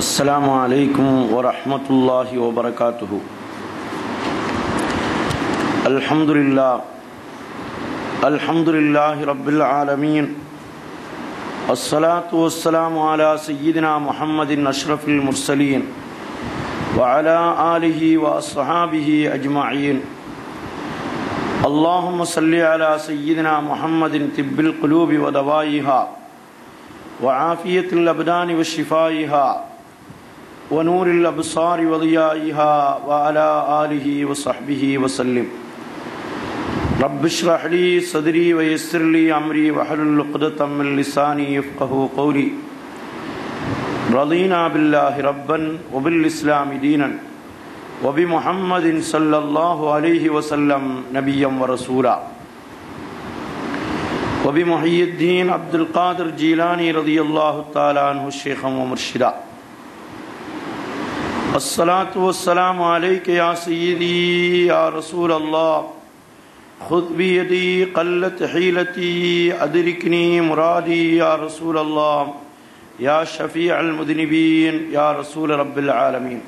السلام عليكم ورحمة الله وبركاته الحمد لله الحمد لله رب العالمين الصلاة والسلام على سيدنا محمد أشرف المرسلين وعلى آله وأصحابه أجمعين اللهم صل على سيدنا محمد طب القلوب ودوائها وعافية الأبدان وشفائها ونور الأبصار وضيائها وعلى آله وصحبه وسلم رب اشرح لي صدري ويسر لي أمري واحلل عقدة من لساني يفقه قولي رضينا بالله ربا وبالإسلام دينا وبمحمد صلى الله عليه وسلم نبيا ورسولا وبمحي الدين عبد القادر جيلاني رضي الله تعالى عنه شيخا ومرشدا الصلاة والسلام عليك يا سيدي يا رسول الله خذ بيدي قلت حيلتي أدركني مرادي يا رسول الله يا شفيع المذنبين يا رسول رب العالمين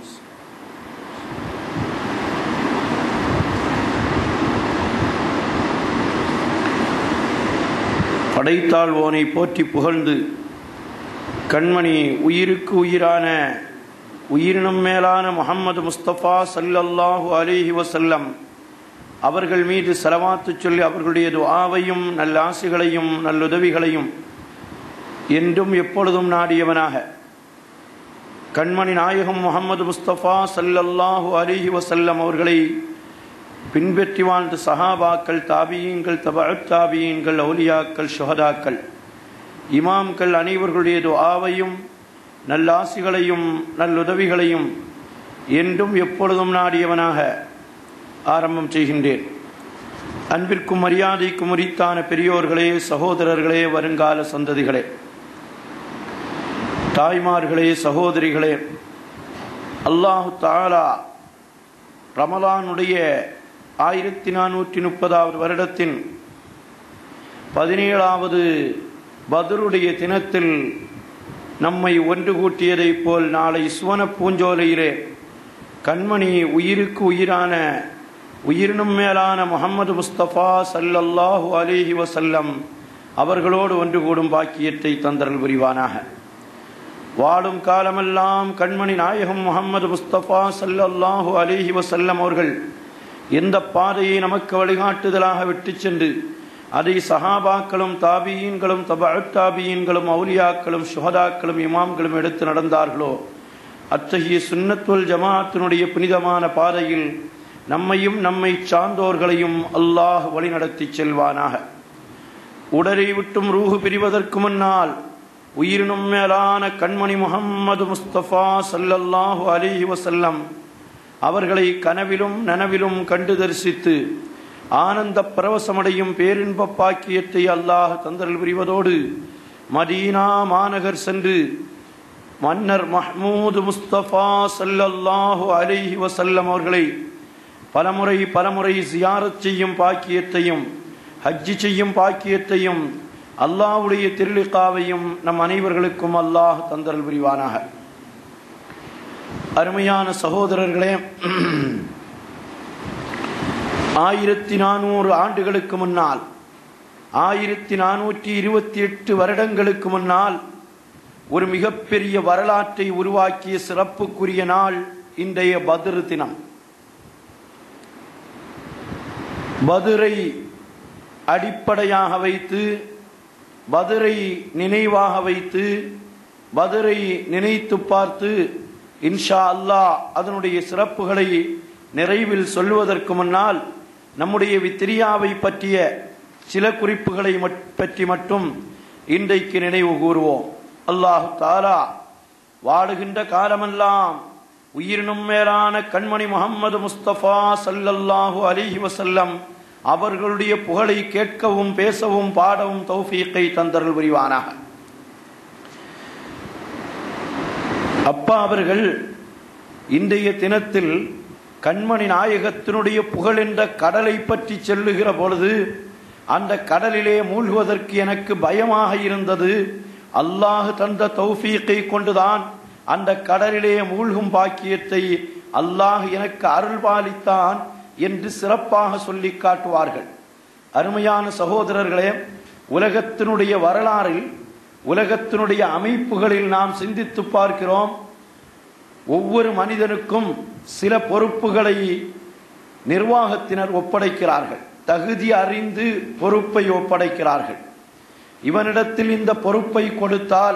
படைத்தாழ்வோனை போற்றி புகழ்ந்து கண்மணி உயிருக்கு உயிரான உயிரினும் மேலான முகம்மது முஸ்தபா சல்லல்லாஹு அலிஹி வசல்லம் அவர்கள் மீது செலவாத்து சொல்லி அவர்களுடைய துஆவையும் நல்ல ஆசைகளையும் நல்லுதவிகளையும் என்றும் எப்பொழுதும் நாடியவனாக கண்மணி நாயகம் முகமது முஸ்தபா சல்லல்லாஹு அலிஹி வசல்லம் அவர்களை பின்பற்றி வாழ்ந்த சஹாபாக்கள் தாபியீன்கள் தப தாபியீன்கள் அவுலியாக்கள் சுஹதாக்கள் இமாம்கள் அனைவர்களுடைய துஆவையும் நல்லாசிகளையும் நல்லுதவிகளையும் என்றும் எப்பொழுதும் நாடியவனாக ஆரம்பம் செய்கின்றேன் அன்பிற்கும் மரியாதைக்கும் உரித்தான பெரியோர்களே சகோதரர்களே வருங்கால சந்ததிகளே தாய்மார்களே சகோதரிகளே அல்லாஹு தாலா ரமலானுடைய ஆயிரத்தி நானூற்றி முப்பதாவது வருடத்தின் பதினேழாவது பதருடைய தினத்தில் நம்மை ஒன்று கூட்டியதைப் போல் நாளை சுவன பூஞ்சோலையிலே கண்மணி உயிருக்கு உயிரான உயிரினும் மேலான முகமது முஸ்தபா சல்லல்லாஹு அலிஹி வசல்லம் அவர்களோடு ஒன்று கூடும் பாக்கியத்தை தந்தரல் புரிவானாக வாழும் காலமெல்லாம் கண்மணி நாயகம் முகமது முஸ்தபா சல்லல்லாஹு அலிஹி வசல்லம் அவர்கள் எந்த பாதையை நமக்கு வழிகாட்டுதலாக விட்டு சென்று அதை சஹாபாக்களும் தாபியீன்களும் தப தாபியீன்களும் அவுலியாக்களும் சுகதாக்களும் இமாம்களும் எடுத்து நடந்தார்களோ அத்தகைய சுன்னத்துவல் ஜமாத்தினுடைய புனிதமான பாதையில் நம்மையும் நம்மை சார்ந்தோர்களையும் அல்லாஹ் வழிநடத்தி செல்வானாக உடலை விட்டும் ரூஹு பிரிவதற்கு முன்னால் உயிரினும் மேலான கண்மணி முகம்மது முஸ்தபா சல்லல்லாஹு அலிஹி வசல்லம் அவர்களை கனவிலும் நனவிலும் கண்டு தரிசித்து ஆனந்த பரவசமடையும் பேரின்ப பாக்கியத்தை அல்லாஹ் தந்தரல் புரிவதோடு மதீனா மாநகர் சென்று மன்னர் மஹ்மூது முஸ்தபா சல்லல்லாஹு அலிஹி வசல்லம் அவர்களை பலமுறை பலமுறை சியாரத் செய்யும் பாக்கியத்தையும் ஹஜ்ஜி செய்யும் பாக்கியத்தையும் அல்லாஹுடைய திருளிக்காவையும் நம் அனைவர்களுக்கும் அல்லாஹ் தந்தரல் புரிவானாக அருமையான சகோதரர்களே ஆயிரத்தி நானூறு ஆண்டுகளுக்கு முன்னால் ஆயிரத்தி நானூற்றி இருபத்தி எட்டு வருடங்களுக்கு முன்னால் ஒரு மிகப்பெரிய வரலாற்றை உருவாக்கிய சிறப்புக்குரிய நாள் இன்றைய பத்ரு தினம் பதுரை அடிப்படையாக வைத்து பதுரை நினைவாக வைத்து பதுரை நினைத்து பார்த்து இன்ஷா அல்லாஹ் அதனுடைய சிறப்புகளை நிறைவில் சொல்லுவதற்கு முன்னால் நம்முடைய வித்திரியாவை பற்றிய சில குறிப்புகளை பற்றி மட்டும் இன்றைக்கு நினைவு கூறுவோம் அல்லாஹு தாலா வாழுகின்ற காலமெல்லாம் உயிரினும் மேலான கண்மணி முகம்மது முஸ்தபா சல்லல்லாஹு அலிஹி வசல்லம் அவர்களுடைய புகழை கேட்கவும் பேசவும் பாடவும் தௌஃபீக்கை தந்தருள் புரிவானாக அப்பா அவர்கள் இன்றைய தினத்தில் கண்மணி நாயகத்தினுடைய புகழ் என்ற கடலை பற்றி செல்லுகிற பொழுது அந்த கடலிலே மூழ்குவதற்கு எனக்கு பயமாக இருந்தது அல்லாஹ் தந்த தௌஃபீக்கை கொண்டுதான் அந்த கடலிலே மூழ்கும் பாக்கியத்தை அல்லாஹ் எனக்கு அருள்பாலித்தான் என்று சிறப்பாக சொல்லி காட்டுவார்கள் அருமையான சகோதரர்களே உலகத்தினுடைய வரலாறில் உலகத்தினுடைய அமைப்புகளில் நாம் சிந்தித்து பார்க்கிறோம் ஒவ்வொரு மனிதனுக்கும் சில பொறுப்புகளை நிர்வாகத்தினர் ஒப்படைக்கிறார்கள் தகுதி அறிந்து பொறுப்பை ஒப்படைக்கிறார்கள் இவனிடத்தில் இந்த பொறுப்பை கொடுத்தால்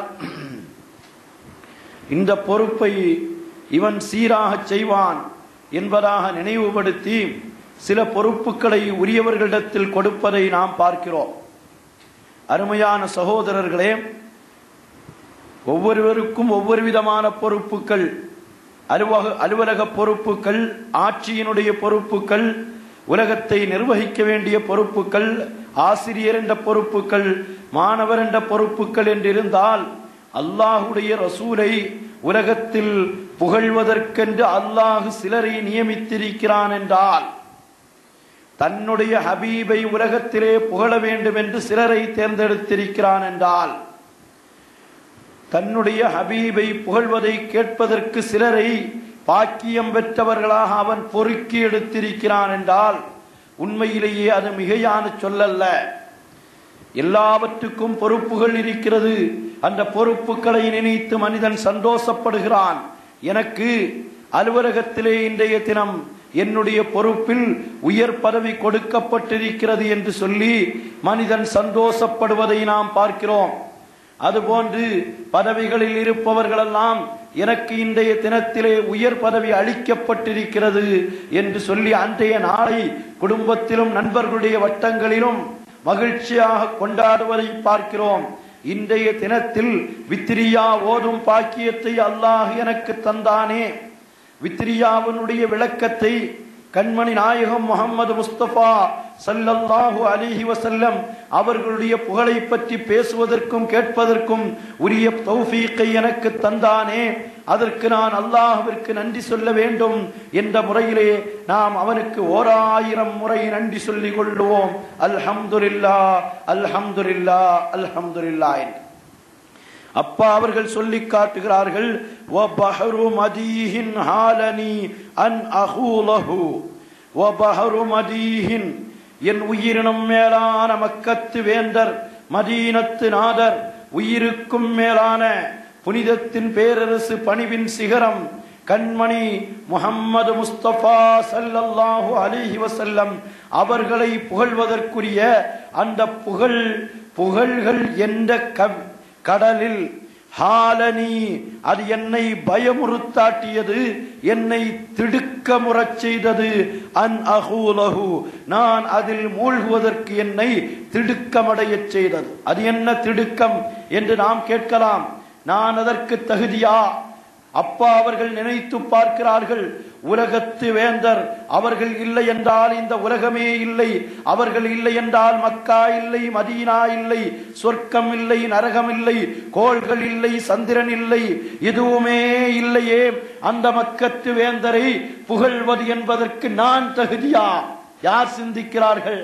இந்த பொறுப்பை இவன் சீராக செய்வான் என்பதாக நினைவுபடுத்தி சில பொறுப்புகளை உரியவர்களிடத்தில் கொடுப்பதை நாம் பார்க்கிறோம் அருமையான சகோதரர்களே ஒவ்வொருவருக்கும் ஒவ்வொரு விதமான பொறுப்புகள் அலுவலக அலுவலக பொறுப்புகள் ஆட்சியினுடைய பொறுப்புகள் உலகத்தை நிர்வகிக்க வேண்டிய பொறுப்புகள் ஆசிரியர் என்ற பொறுப்புகள் மாணவர் என்ற பொறுப்புகள் என்றிருந்தால் அல்லாஹுடைய ரசூலை உலகத்தில் புகழ்வதற்கென்று அல்லாஹு சிலரை நியமித்திருக்கிறான் என்றால் தன்னுடைய ஹபீபை உலகத்திலே புகழ வேண்டும் என்று சிலரை தேர்ந்தெடுத்திருக்கிறான் என்றால் தன்னுடைய ஹபீபை புகழ்வதை கேட்பதற்கு சிலரை பாக்கியம் பெற்றவர்களாக அவன் பொறுக்கி எடுத்திருக்கிறான் என்றால் உண்மையிலேயே அது மிகையான சொல்லல்ல எல்லாவற்றுக்கும் பொறுப்புகள் இருக்கிறது அந்த பொறுப்புகளை நினைத்து மனிதன் சந்தோஷப்படுகிறான் எனக்கு அலுவலகத்திலே இன்றைய தினம் என்னுடைய பொறுப்பில் உயர் பதவி கொடுக்கப்பட்டிருக்கிறது என்று சொல்லி மனிதன் சந்தோஷப்படுவதை நாம் பார்க்கிறோம் அதுபோன்று பதவிகளில் இருப்பவர்களெல்லாம் எனக்கு இன்றைய தினத்திலே உயர் பதவி அளிக்கப்பட்டிருக்கிறது என்று சொல்லி அன்றைய நாளை குடும்பத்திலும் நண்பர்களுடைய வட்டங்களிலும் மகிழ்ச்சியாக கொண்டாடுவதை பார்க்கிறோம் இன்றைய தினத்தில் வித்திரியா ஓதும் பாக்கியத்தை அல்லாஹ் எனக்கு தந்தானே வித்திரியாவினுடைய விளக்கத்தை கண்மணி நாயகம் முகமது முஸ்தபா சல்லல்லாஹு அலிஹி வசல்லம் அவர்களுடைய புகழை பற்றி பேசுவதற்கும் கேட்பதற்கும் உரிய தௌஃபீக்கை எனக்கு தந்தானே அதற்கு நான் அல்லாஹ்விற்கு நன்றி சொல்ல வேண்டும் என்ற முறையிலே நாம் அவனுக்கு ஓராயிரம் முறை நன்றி சொல்லிக் கொள்ளுவோம் அல்ஹம்துலில்லா அல்ஹம்துலில்லா அல்ஹம்துலில்லா என்று அப்பா அவர்கள் சொல்லி காட்டுகிறார்கள் وَبَحْرُ مَدِيهٍ هَالَنِي أَنْ أَخُولَهُ وَبَحْرُ مَدِيهٍ என் உயிரினும் மேலான மக்கத்து வேந்தர் மதீனத்து நாதர் உயிருக்கும் மேலான புனிதத்தின் பேரரசு பணிவின் சிகரம் கண்மணி முகம்மது முஸ்தபா சல்லல்லாஹு அலிஹி வசல்லம் அவர்களை புகழ்வதற்குரிய அந்த புகழ் புகழ்கள் என்ற கவ் கடலில் ஹாலனி அது என்னை பயமுறுத்தாட்டியது என்னை திடுக்க முறச் செய்தது அன் அகூலகு நான் அதில் மூழ்குவதற்கு என்னை திடுக்கமடையச் செய்தது அது என்ன திடுக்கம் என்று நாம் கேட்கலாம் நான் அதற்கு தகுதியா அப்பா அவர்கள் நினைத்து பார்க்கிறார்கள் உலகத்து வேந்தர் அவர்கள் இல்லை என்றால் இந்த உலகமே இல்லை அவர்கள் இல்லை என்றால் மக்கா இல்லை மதீனா இல்லை சொர்க்கம் இல்லை நரகம் இல்லை கோள்கள் இல்லை சந்திரன் இல்லை எதுவுமே இல்லையே அந்த மக்கத்து வேந்தரை புகழ்வது என்பதற்கு நான் தகுதியா யார் சிந்திக்கிறார்கள்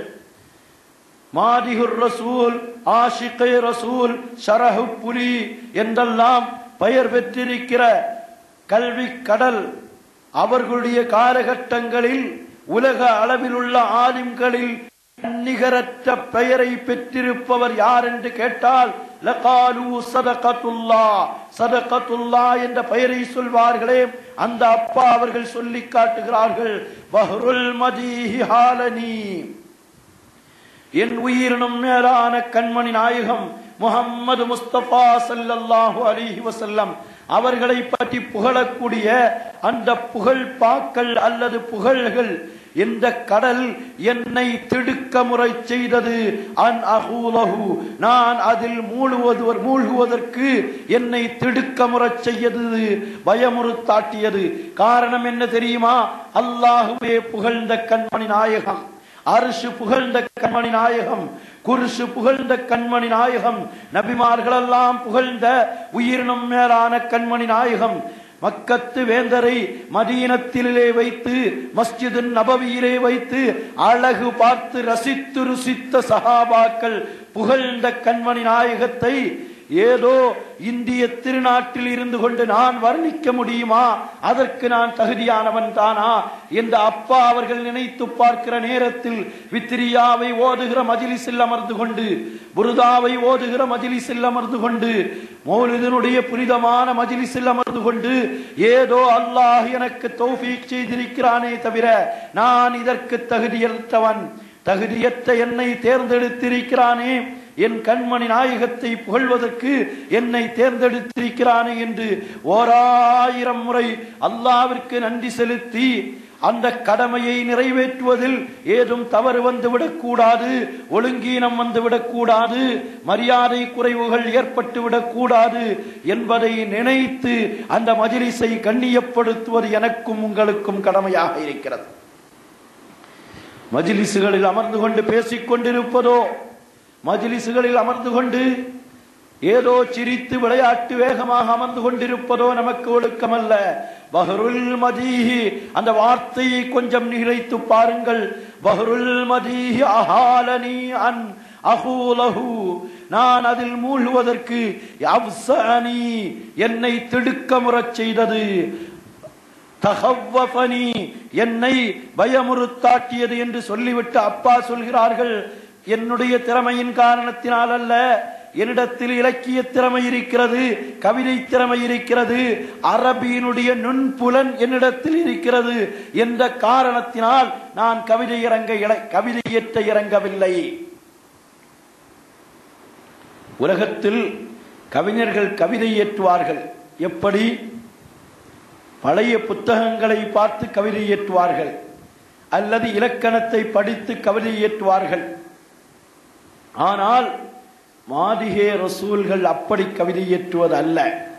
மாதிகுர் ரசூல் ஆஷிகை ரசூல் ஷரஹு புலி என்றெல்லாம் பெயர் பெற்றிருக்கிற கல்வி கடல் அவர்களுடைய காலகட்டங்களில் உலக அளவில் உள்ள ஆலிம்களில் நிகரற்ற பெயரை பெற்றிருப்பவர் யார் என்று கேட்டால் லகாலு சதகத்துல்லா சதகத்துல்லா என்ற பெயரை சொல்வார்களே அந்த அப்பா அவர்கள் சொல்லி காட்டுகிறார்கள் பஹ்ருல் மதீஹி ஹாலனி என் உயிரினும் மேலான கண்மணி நாயகம் முகம்மது முஸ்தபா சல்லல்லாஹு அலிஹி வசல்லம் அவர்களை பற்றி புகழக்கூடிய அந்த புகழ் பாக்கள் அல்லது புகழ்கள் இந்த கடல் என்னை திடுக்க முறை செய்தது அன் அகூலகு நான் அதில் மூழ்குவது மூழ்குவதற்கு என்னை திடுக்க முறை செய்தது பயமுறுத்தாட்டியது காரணம் என்ன தெரியுமா அல்லாஹுவே புகழ்ந்த கண்மணி நாயகம் அரிசு புகழ்ந்த கண்மணி நாயகம் குருசு புகழ்ந்த கண்மணி நாயகம் நபிமார்களெல்லாம் புகழ்ந்த உயிரினும் மேலான கண்மணி நாயகம் மக்கத்து வேந்தரை மதீனத்திலே வைத்து மஸ்ஜிது நபவியிலே வைத்து அழகு பார்த்து ரசித்து ருசித்த சஹாபாக்கள் புகழ்ந்த கண்மணி நாயகத்தை ஏதோ இந்திய திருநாட்டில் இருந்து கொண்டு நான் வர்ணிக்க முடியுமா அதற்கு நான் தகுதியானவன் தானா என்று அப்பா அவர்கள் நினைத்து பார்க்கிற நேரத்தில் வித்திரியாவை ஓதுகிற மஜிலிஸில் அமர்ந்து கொண்டு புருதாவை ஓதுகிற மஜிலிஸில் அமர்ந்து கொண்டு மௌலிதனுடைய புனிதமான மஜிலிஸில் அமர்ந்து கொண்டு ஏதோ அல்லாஹ் எனக்கு தௌஃபீக் செய்திருக்கிறானே தவிர நான் இதற்கு தகுதியற்றவன் தகுதியற்ற என்னை தேர்ந்தெடுத்திருக்கிறானே என் கண்மணி நாயகத்தை புகழ்வதற்கு என்னை தேர்ந்தெடுத்திருக்கிறானே என்று ஓராயிரம் முறை அல்லாவிற்கு நன்றி செலுத்தி அந்த கடமையை நிறைவேற்றுவதில் ஏதும் தவறு வந்துவிடக் கூடாது ஒழுங்கீனம் வந்துவிடக் கூடாது மரியாதை குறைவுகள் ஏற்பட்டு விடக்கூடாது என்பதை நினைத்து அந்த மஜிலிஸை கண்ணியப்படுத்துவது எனக்கும் உங்களுக்கும் கடமையாக இருக்கிறது மஜிலிசுகளில் அமர்ந்து கொண்டு பேசிக் கொண்டிருப்பதோ மஜிலிசுகளில் அமர்ந்து கொண்டு ஏதோ சிரித்து விளையாட்டு வேகமாக அமர்ந்து கொண்டிருப்பதோ நமக்கு ஒழுக்கமல்ல பஹருல் மதீஹி அந்த வார்த்தையை கொஞ்சம் நிலைத்து பாருங்கள் பஹருல் மதீஹி அஹாலனி அன் அஹூலஹு நான் அதில் மூழ்குவதற்கு அவ்சனி என்னை திடுக்கமுறச் செய்தது தகவஃபனி என்னை பயமுறுத்தாட்டியது என்று சொல்லிவிட்டு அப்பா சொல்கிறார்கள் என்னுடைய திறமையின் காரணத்தினால் அல்ல என்னிடத்தில் இலக்கிய திறமை இருக்கிறது கவிதை திறமை இருக்கிறது அரபியினுடைய நுண்புலன் என்னிடத்தில் இருக்கிறது என்ற காரணத்தினால் நான் கவிதை இறங்க இட- கவிதை இயற்ற இறங்கவில்லை உலகத்தில் கவிஞர்கள் கவிதை இயற்றுவார்கள் எப்படி பழைய புத்தகங்களை பார்த்து கவிதை இயற்றுவார்கள் அல்லது இலக்கணத்தை படித்து கவிதை இயற்றுவார்கள் ஆனால் மாதிகே ரசூல்கள் அப்படி கவிதை இயற்றுவது அல்ல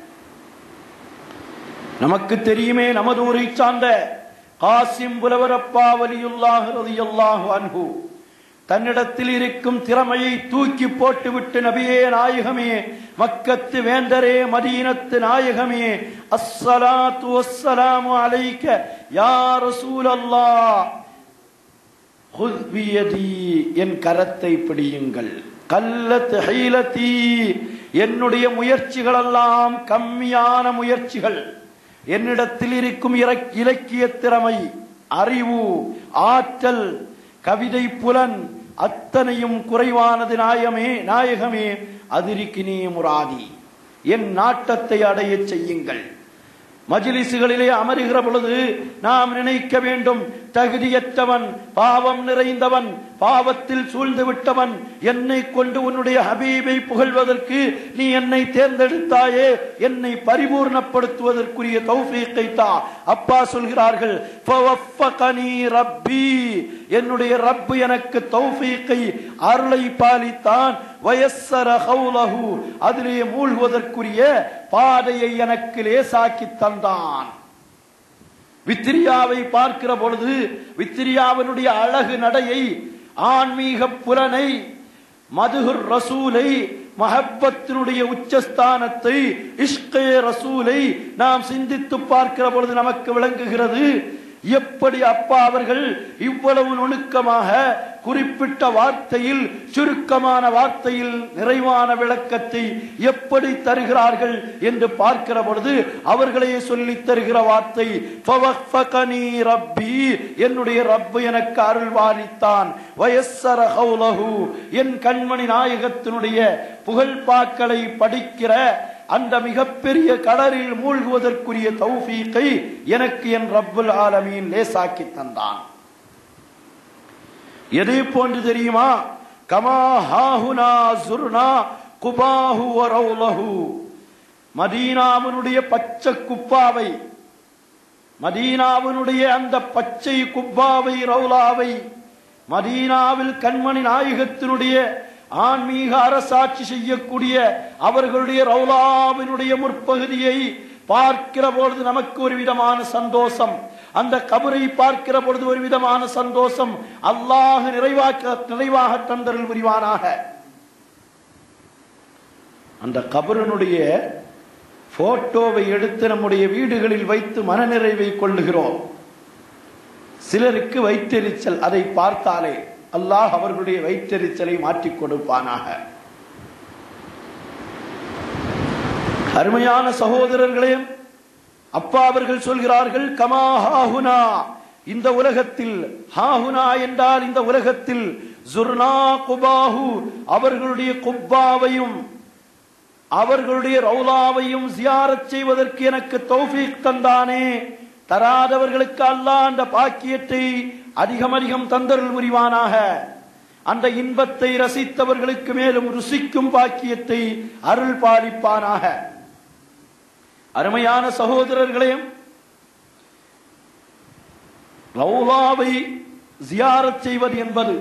நமக்கு தெரியுமே நமது ஊரை சார்ந்த காசிம் புலவரப்பா வலியுல்லாஹ் ரலியல்லாஹு அன்ஹு தன்னிடத்தில் இருக்கும் திறமையை தூக்கி போட்டுவிட்டு நபியே நாயகமே மக்கத்து வேந்தரே மதீனத்து நாயகமே அஸ்ஸலாத்து வஸ்ஸலாமு அலைக்க யா ரசூலல்லாஹ் ஹுத் பியதி என் கரத்தை பிடியுங்கள் கல்லத் ஹீலதி என்னுடைய முயற்சிகள் எல்லாம் கம்மியான முயற்சிகள் என்னிடத்தில் இருக்கும் இறக்- இலக்கிய திறமை அறிவு ஆற்றல் கவிதை புலன் அத்தனையும் குறைவானது நாயமே நாயகமே அதிரிக்கினே முராதி என் நாட்டத்தை அடையச் செய்யுங்கள் மஜிலிசுகளிலே அமருகிற பொழுது நாம் நினைக்க வேண்டும் தகுதியற்றவன் பாவம் நிறைந்தவன் பாவத்தில் சூழ்ந்து விட்டவன் என்னை கொண்டு உன்னுடைய ஹபீபை புகழ்வதற்கு நீ என்னை தேர்ந்தெடுத்தாயே என்னை பரிபூர்ணப்படுத்துவதற்குரிய தௌஃபீக்கை தா அப்பா சொல்கிறார்கள் "ஃபவஃபகனி ரப்பி என்னுடைய ரப்பு எனக்கு தௌஃபீக்கை அருளை பாலித்தான் வயஸ்ஸர ஹவுலஹு அதிலே மூழ்குவதற்குரிய பாதையை எனக்கு லேசாக்கி தந்தான் வித்திரியாவை பார்க்கிற பொழுது வித்திரியாவினுடைய அழகு நடையை ஆன்மீக புலனை மதுகுர் ரசூலை மஹப்பத்தினுடைய உச்சஸ்தானத்தை இஷ்கே ரசூலை நாம் சிந்தித்து பார்க்கிற பொழுது நமக்கு விளங்குகிறது எப்படி அப்பா அவர்கள் இவ்வளவு நுணுக்கமாக குறிப்பிட்ட வார்த்தையில் சுருக்கமான வார்த்தையில் நிறைவான விளக்கத்தை எப்படி தருகிறார்கள் என்று பார்க்கிற பொழுது அவர்களே சொல்லித் தருகிற வார்த்தை "ஃபவஃபகனி ரப்பி என்னுடைய ரப்பு எனக்கு அருள் வாரித்தான் வயஸ்ஸர ஹவுலஹு என் கண்மணி நாயகத்தினுடைய புகழ்பாக்களை படிக்கிற அந்த மிகப்பெரிய கடலில் மூழ்குவதற்குரிய தௌஃபீக்கை எனக்கு என் ரப்புல் ஆலமீன் லேசாக்கி தந்தான் எதை போன்று தெரியுமா கமா ஹாஹுனா சுர்னா குபாஹு வரௌலஹு மதீனாவினுடைய பச்சை குப்பாவை மதீனாவினுடைய அந்த பச்சை குப்பாவை ரவுலாவை மதீனாவில் கண்மணி நாயகத்தினுடைய ஆன்மீக அரசாட்சி செய்யக்கூடிய அவர்களுடைய ரவுலாவினுடைய முற்பகுதியை பார்க்கிற பொழுது நமக்கு ஒரு விதமான சந்தோஷம் அந்த கபரை பார்க்கிற பொழுது ஒரு விதமான சந்தோஷம் அல்லாஹ் நிறைவாக்க நிறைவாக தந்தரில் புரிவானாக அந்த கபரனுடைய போட்டோவை எடுத்து நம்முடைய வீடுகளில் வைத்து மனநிறைவை கொள்ளுகிறோம் சிலருக்கு வைத்தெரிச்சல் அதை பார்த்தாலே அல்லாஹ் அவர்களுடைய வைத்தெரிச்சலை மாற்றிக் கொடுப்பானாக அருமையான சகோதரர்களே அப்பா அவர்கள் சொல்கிறார்கள் கமா ஹாஹுனா இந்த உலகத்தில் ஹாஹுனா என்றால் இந்த உலகத்தில் ஜுர்னா குபாஹு அவர்களுடைய குப்பாவையும் அவர்களுடைய ரவுலாவையும் ஜியாரத் செய்வதற்கு எனக்கு தௌஃபீக் தந்தானே தராதவர்களுக்கு அல்லாஹ் அந்த பாக்கியத்தை அதிகம் அதிகம் தந்தருள் புரிவானாக அந்த இன்பத்தை ரசித்தவர்களுக்கு மேலும் ருசிக்கும் பாக்கியத்தை அருள் பாலிப்பானாக அருமையான சகோதரர்களே ரவுலாவை ஜியாரத் செய்வது என்பது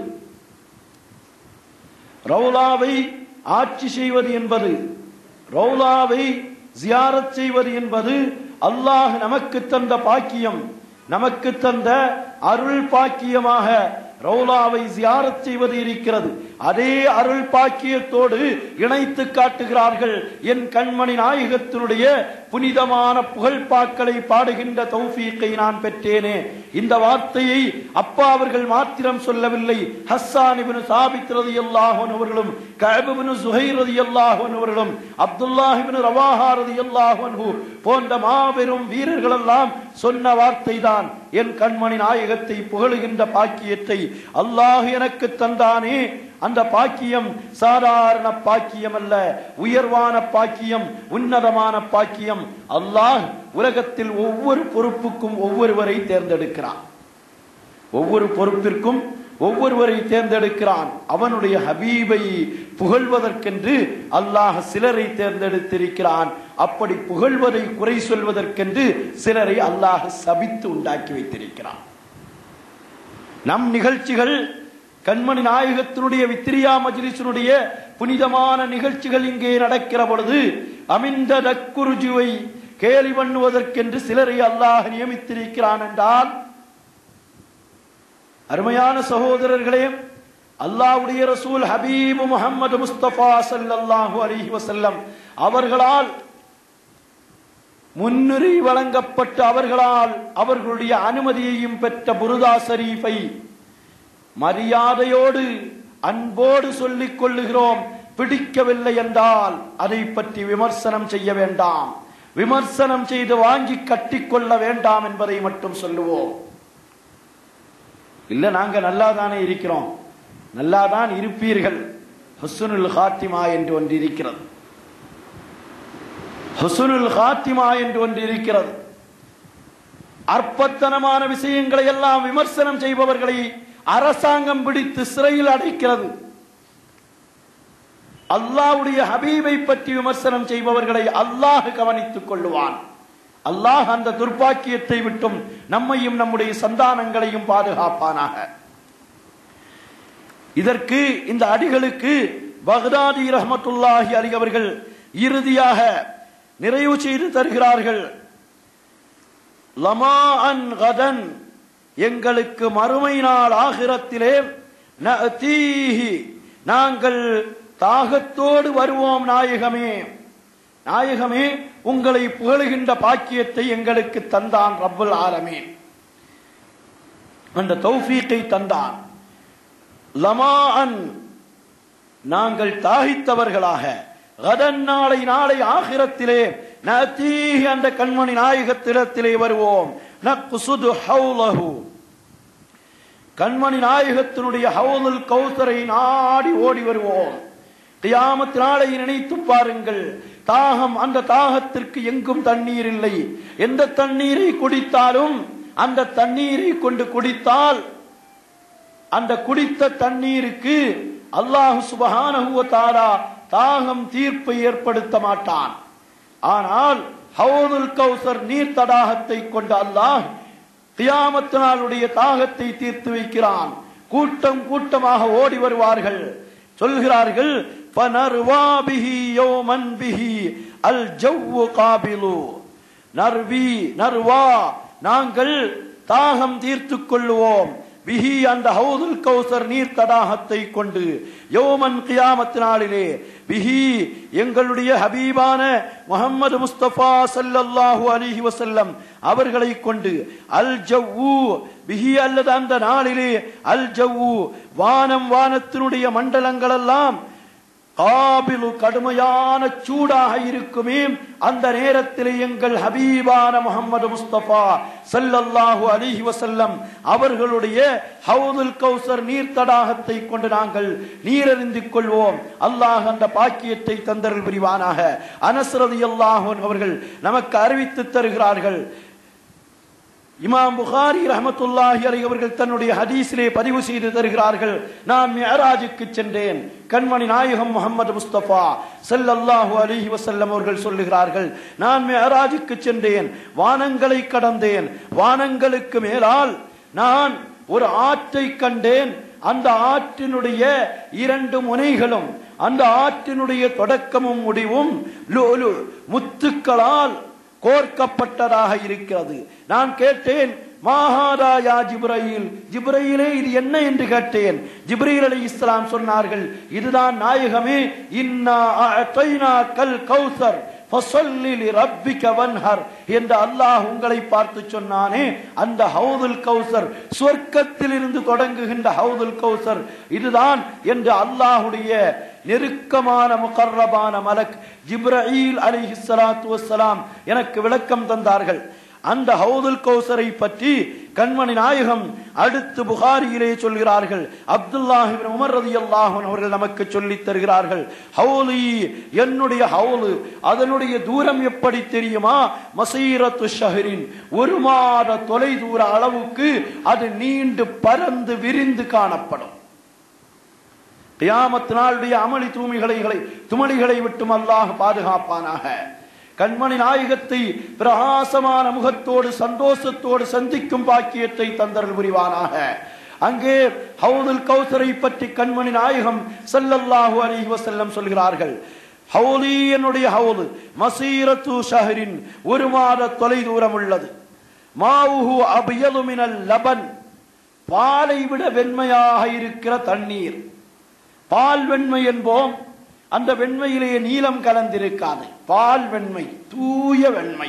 ரவுலாவை ஆட்சி செய்வது என்பது ரவுலாவை ஜியாரத் செய்வது என்பது அல்லாஹ் நமக்கு தந்த பாக்கியம் நமக்கு தந்த அருள் பாக்கியமாக ரவுலாவை ஜியாரத் செய்வது இருக்கிறது அதே அருள் பாக்கியத்தோடு இணைத்து காட்டுகிறார்கள் என் கண்மணி நாயகத்தினுடைய புனிதமான புகழ்பாக்களை பாடுகின்ற தௌஃபீக்கை நான் பெற்றேனே இந்த வார்த்தையை அப்பா அவர்கள் மாத்திரம் சொல்லவில்லை ஹஸ்ஸான் இப்னு சாபித் ரலியல்லாஹு அன்ஹு அவர்களும் கஅப் இப்னு சுஹைர் ரலியல்லாஹு அன்ஹு அவர்களும் அப்துல்லாஹ் இப்னு ரவாஹா ரலியல்லாஹு அன்ஹு போன்ற மாபெரும் வீரர்கள் எல்லாம் சொன்ன வார்த்தை தான் என் கண்மணி நாயகத்தை புகழுகின்ற பாக்கியத்தை அல்லாஹ் எனக்கு தந்தானே அந்த பாக்கியம் சாதாரண பாக்கியம் அல்ல உயர்வான பாக்கியம் உன்னதமான பாக்கியம் அல்லாஹ் உலகத்தில் ஒவ்வொரு பொறுப்புக்கும் ஒவ்வொருவரை தேர்ந்தெடுக்கிறான் ஒவ்வொரு பொறுப்பிற்கும் ஒவ்வொருவரை தேர்ந்தெடுக்கிறான் அவனுடைய ஹபீபை புகழ்வதற்கென்று அல்லாஹ் சிலரை தேர்ந்தெடுத்திருக்கிறான் அப்படி புகழ்வதை குறை சொல்வதற்கென்று சிலரை அல்லாஹ் சபித்து உண்டாக்கி வைத்திருக்கிறான் நம் நிகழ்ச்சிகள் கண்மணி நாயகத்தினுடைய வித்திரியா மஜ்லிஸினுடைய புனிதமான நிகழ்ச்சிகள் இங்கே நடக்கிற பொழுது அமிந்த தக்குருஜுவை கேலி பண்ணுவதற்கென்று சிலரை அல்லாஹ் நியமித்திருக்கிறான் என்றால் அருமையான சகோதரர்களே அல்லாஹ்வுடைய ரசூல் ஹபீப் முஹம்மது முஸ்தபா ஸல்லல்லாஹு அலைஹி வஸல்லம் அவர்களால் முன்னுரை வழங்கப்பட்ட அவர்களால் அவர்களுடைய அனுமதியையும் பெற்ற புருதா ஷரீஃபை மரியாதையோடு அன்போடு சொல்லிக் கொள்ளுகிறோம் பிடிக்கவில்லை என்றால் அதை பற்றி விமர்சனம் செய்ய வேண்டாம் விமர்சனம் செய்து வாங்கி கட்டிக்கொள்ள வேண்டாம் என்பதை மட்டும் சொல்லுவோம் இல்ல நாங்க நல்லா தானே இருக்கிறோம் நல்லா தான் இருப்பீர்கள் ஹுஸ்னுல் ஹாத்திமா என்று ஒன்று இருக்கிறது ஹுஸ்னுல் ஹாத்திமா என்று ஒன்று இருக்கிறது அற்பத்தனமான விஷயங்களை எல்லாம் விமர்சனம் செய்பவர்களை அரசாங்கம் பிடித்து சிறையில் அடைக்கிறது அல்லாஹ்வுடைய ஹபீபை பற்றி விமர்சனம் செய்பவர்களை அல்லாஹ் கவனித்துக் கொள்ளுவான் அல்லாஹ் அந்த துர்ப்பாக்கியத்தை விட்டும் நம்மையும் நம்முடைய சந்தானங்களையும் பாதுகாப்பானாக இதற்கு இந்த அடிகளுக்கு பக்தாதி ரஹமத்துல்லாஹி அலி அவர்கள் இறுதியாக நிறைவு செய்து தருகிறார்கள் லமா அன் கதன் எங்களுக்கு மறுமை நாள் ஆகிரத்திலே நஅதீஹி நாங்கள் தாகத்தோடு வருவோம் நாயகமே நாயகமே உங்களை புகழுகின்ற பாக்கியத்தை எங்களுக்கு தந்தான் ரப்புல் ஆலமீன் அந்த தௌஃபீக்கை தந்தான் லமான் நாங்கள் தாகித்தவர்களாக கதன் நாளை நாளை ஆகிரத்திலே நதீஹி அந்த கண்மணி நாயகத்திடத்திலே வருவோம் நக்குசுது ஹவுலஹு கண்மணி நாயகத்தினுடைய ஹவுலுல் கௌசரை நாடி ஓடி வருவோம் கியாமத் நாளை நினைத்து பாருங்கள் தாகம் அந்த தாகத்திற்கு எங்கும் தண்ணீர் இல்லை எந்த தண்ணீரை குடித்தாலும் அந்த தண்ணீரை கொண்டு குடித்தால் அந்த குடித்த தண்ணீருக்கு அல்லாஹு சுபஹானஹு வ தஆலா தாகம் தீர்ப்பை ஏற்படுத்த மாட்டான் ஆனால் ஹவுதுல் கௌசர் நீர் தடாகத்தை கொண்ட அல்லாஹ் கியாமத் நாளுடைய தாகத்தை தீர்த்து வைக்கிறான் கூட்டம் கூட்டமாக ஓடி வருவார்கள் சொல்கிறார்கள் فَنَرْوَى بِهِ يَوْمًا بِهِ الْجَوُّ قَابِلُ நர்வி நர்வா நாங்கள் தாகம் தீர்த்துக் கொள்ளுவோம் பிஹி அந்த ஹவுதுல் கௌசர் நீர் தடாகத்தை கொண்டு யோமன் கியாமத் நாளிலே பிஹி எங்களுடைய ஹபீபான முகமது முஸ்தபா சல்லல்லாஹு அலிஹி வசல்லம் அவர்களை கொண்டு அல் ஜவ்வு பிஹி அல்லது அந்த நாளிலே அல் ஜவ்வு வானம் வானத்தினுடைய மண்டலங்கள் எல்லாம் காபிலு கடுமையான சூடாக இருக்குமே அந்த நேரத்தில் எங்கள் ஹபீபான முகமது முஸ்தபா ஸல்லல்லாஹு அலைஹி வஸல்லம் அவர்களுடைய ஹவுதுல் கௌசர் நீர் தடாகத்தை கொண்டு நாங்கள் நீரறிந்து கொள்வோம் அல்லாஹ் அந்த பாக்கியத்தை தந்தர்கள் புரிவானாக அனஸ் ரலியல்லாஹு அன்ஹு அவர்கள் நமக்கு அறிவித்து தருகிறார்கள் இமாம் புகாரி ரஹமத்துல்லாஹி அலைஹி அவர்கள் தன்னுடைய ஹதீஸிலே பதிவு செய்து தருகிறார்கள் நான் மியராஜுக்கு சென்றேன் கண்மணி நாயகம் முகமது முஸ்தபா ஸல்லல்லாஹு அலைஹி வஸல்லம் அவர்கள் சொல்லுகிறார்கள் நான் மியராஜுக்கு சென்றேன் வானங்களை கடந்தேன் வானங்களுக்கு மேலால் நான் ஒரு ஆற்றை கண்டேன் அந்த ஆற்றினுடைய இரண்டு முனைகளும் அந்த ஆற்றினுடைய தொடக்கமும் முடிவும் லுஅலு, முத்துக்களால் கோர்க்கப்பட்டதாக இருக்கிறது நான் கேட்டேன் மாஹாதா யா ஜிப்ரையில் ஜிப்ரையிலே இது என்ன என்று கேட்டேன் ஜிப்ரீல் அலி இஸ்லாம் சொன்னார்கள் இதுதான் நாயகமே இன்னா அஅதைனா கல் கௌசர் ஃபஸல்லி லிரப்பிக வன்ஹர் என்று அல்லாஹ் உங்களை பார்த்து சொன்னானே அந்த ஹவுதுல் கௌசர் சொர்க்கத்தில் இருந்து தொடங்குகின்ற ஹவுதுல் கௌசர் இதுதான் என்று அல்லாஹுடைய நெருக்கமான முகர்ரபான மலக் ஜிப்ரஈல் அலைஹி ஸலாத்து வஸ்ஸலாம் எனக்கு விளக்கம் தந்தார்கள் அந்த ஹவுதுல் கௌசரை பற்றி கண்மணி நாயகம் அடுத்து புகாரியிலே சொல்கிறார்கள் அப்துல்லாஹி உமர் ரதியல்லாஹு அன்ஹு அவர்கள் நமக்கு சொல்லித் தருகிறார்கள் ஹவுலி என்னுடைய ஹவுலு அதனுடைய தூரம் எப்படி தெரியுமா மசீரத்து ஷஹரின் ஒரு மாத தொலை தூர அளவுக்கு அது நீண்டு பறந்து விரிந்து காணப்படும் கியாமத்து நாளுடைய அமளி தூமிகளை துமளிகளை விட்டும் அல்லாஹ் பாதுகாப்பானாக கண்மணி நாயகத்தை பிரகாசமான முகத்தோடு சந்தோஷத்தோடு சந்திக்கும் பாக்கியத்தை தந்தர்கள் புரிவானாக அங்கே ஹவுதுல் கௌசரை பற்றி கண்மணி நாயகம் ஸல்லல்லாஹு அலைஹி வஸல்லம் சொல்கிறார்கள் ஹவுலி என்னுடைய ஹவுது மசீரத்து ஷஹரின் ஒரு மாத தொலை தூரம் உள்ளது மாவுஹு அபியது மினல் லபன் பாலை விட வெண்மையாக இருக்கிற தண்ணீர் பால் வெண்மை என்போம் அந்த வெண்மையிலே நீலம் கலந்திருக்காது பால் வெண்மை தூய வெண்மை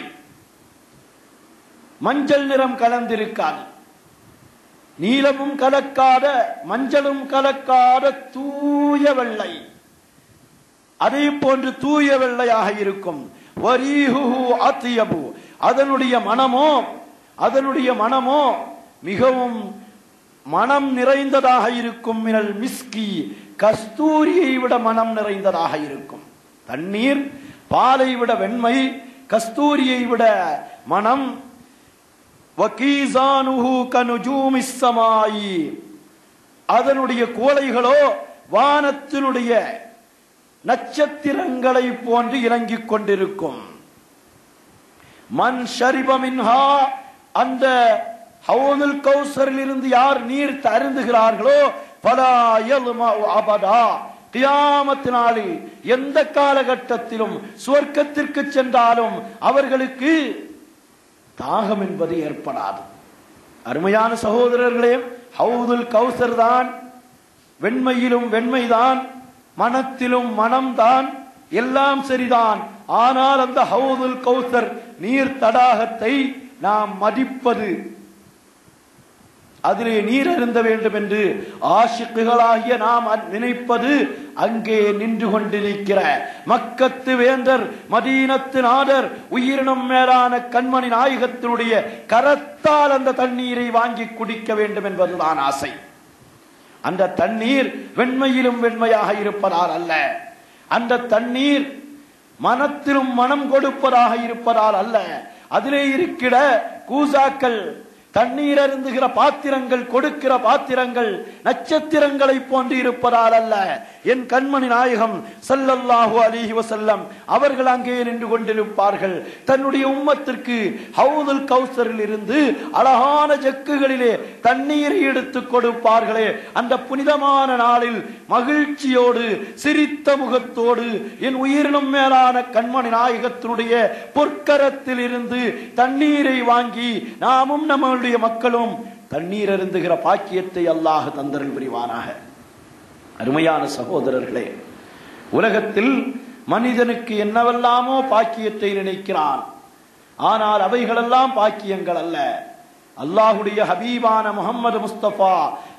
மஞ்சள் நிறம் கலந்திருக்காது நீலமும் கலக்காத மஞ்சளும் கலக்காத தூய வெள்ளை அதே போன்று தூய வெள்ளையாக இருக்கும் வரீஹுஹு அத்தியபு அதனுடைய மனமோ அதனுடைய மனமோ மிகவும் மனம் நிறைந்ததாக இருக்கும் மினல் மிஸ்கி கஸ்தூரியை விட மனம் நிறைந்ததாக இருக்கும் தண்ணீர் பாலை விட வெண்மை கஸ்தூரியை விட மனம் வகீசானுஹு கனுஜூமிஸ் ஸமாயி அதனுடைய கோலைகளோ வானத்தினுடைய நட்சத்திரங்களை போன்று இறங்கிக் கொண்டிருக்கும் மண் ஷரிபமின்ஹா அந்த ஹவுதுல் கௌசரில் இருந்து யார் நீர் அருந்துகிறார்களோ பலா யல்மா அபதா கியாமத்து நாளில் எந்த காலகட்டத்திலும் சுவர்க்கத்திற்கு சென்றாலும் அவர்களுக்கு தாகம் என்பது ஏற்படாது அருமையான சகோதரர்களே ஹவுதுல் கௌசர் தான் வெண்மையிலும் வெண்மைதான் மனத்திலும் மனம்தான் எல்லாம் சரிதான் ஆனால் அந்த ஹவுதுல் கௌசர் நீர் தடாகத்தை நாம் மதிப்பது அதிலே நீர் அருந்த வேண்டும் என்று ஆஷிக்குகளாகிய நாம் அ- நினைப்பது அங்கே நின்று கொண்டிருக்கிற மக்கத்து வேந்தர் மதீனத்து நாதர் உயிரினம் மேலான கண்மணி நாயகத்தினுடைய கரத்தால் அந்த தண்ணீரை வாங்கி குடிக்க வேண்டும் என்பதுதான் ஆசை அந்த தண்ணீர் வெண்மையிலும் வெண்மையாக இருப்பதால் அல்ல அந்த தண்ணீர் மனத்திலும் மனம் கொடுப்பதாக இருப்பதால் அல்ல அதிலே இருக்கிற கூசாக்கள் தண்ணீர் அருந்துகிற பாத்திரங்கள் கொடுக்கிற பாத்திரங்கள் நட்சத்திரங்களை போன்று இருப்பதால் அல்ல என் கண்மணி நாயகம் ஸல்லல்லாஹு அலைஹி வஸல்லம் அவர்கள் அங்கே நின்று கொண்டிருப்பார்கள் தன்னுடைய உம்மத்திற்கு ஹவுதுல் கௌசரில் இருந்து அழகான ஜக்குகளிலே தண்ணீரை எடுத்து கொடுப்பார்களே அந்த புனிதமான நாளில் மகிழ்ச்சியோடு சிரித்த முகத்தோடு என் உயிரினும் மேலான கண்மணி நாயகத்தினுடைய பொற்கரத்தில் இருந்து தண்ணீரை வாங்கி நாமும் நம்மளுடைய மக்களும் தண்ணீர் அருந்துகிற பாக்கியத்தை அல்லாஹ் தந்தரல் புரிவானாக அருமையான சகோதரர்களே உலகத்தில் மனிதனுக்கு என்னவெல்லாமோ பாக்கியத்தை நினைக்கிறான் ஆனால் அவைகளெல்லாம் பாக்கியங்கள் அல்ல அல்லாஹுடைய ஹபீபான முகம்மது முஸ்தபா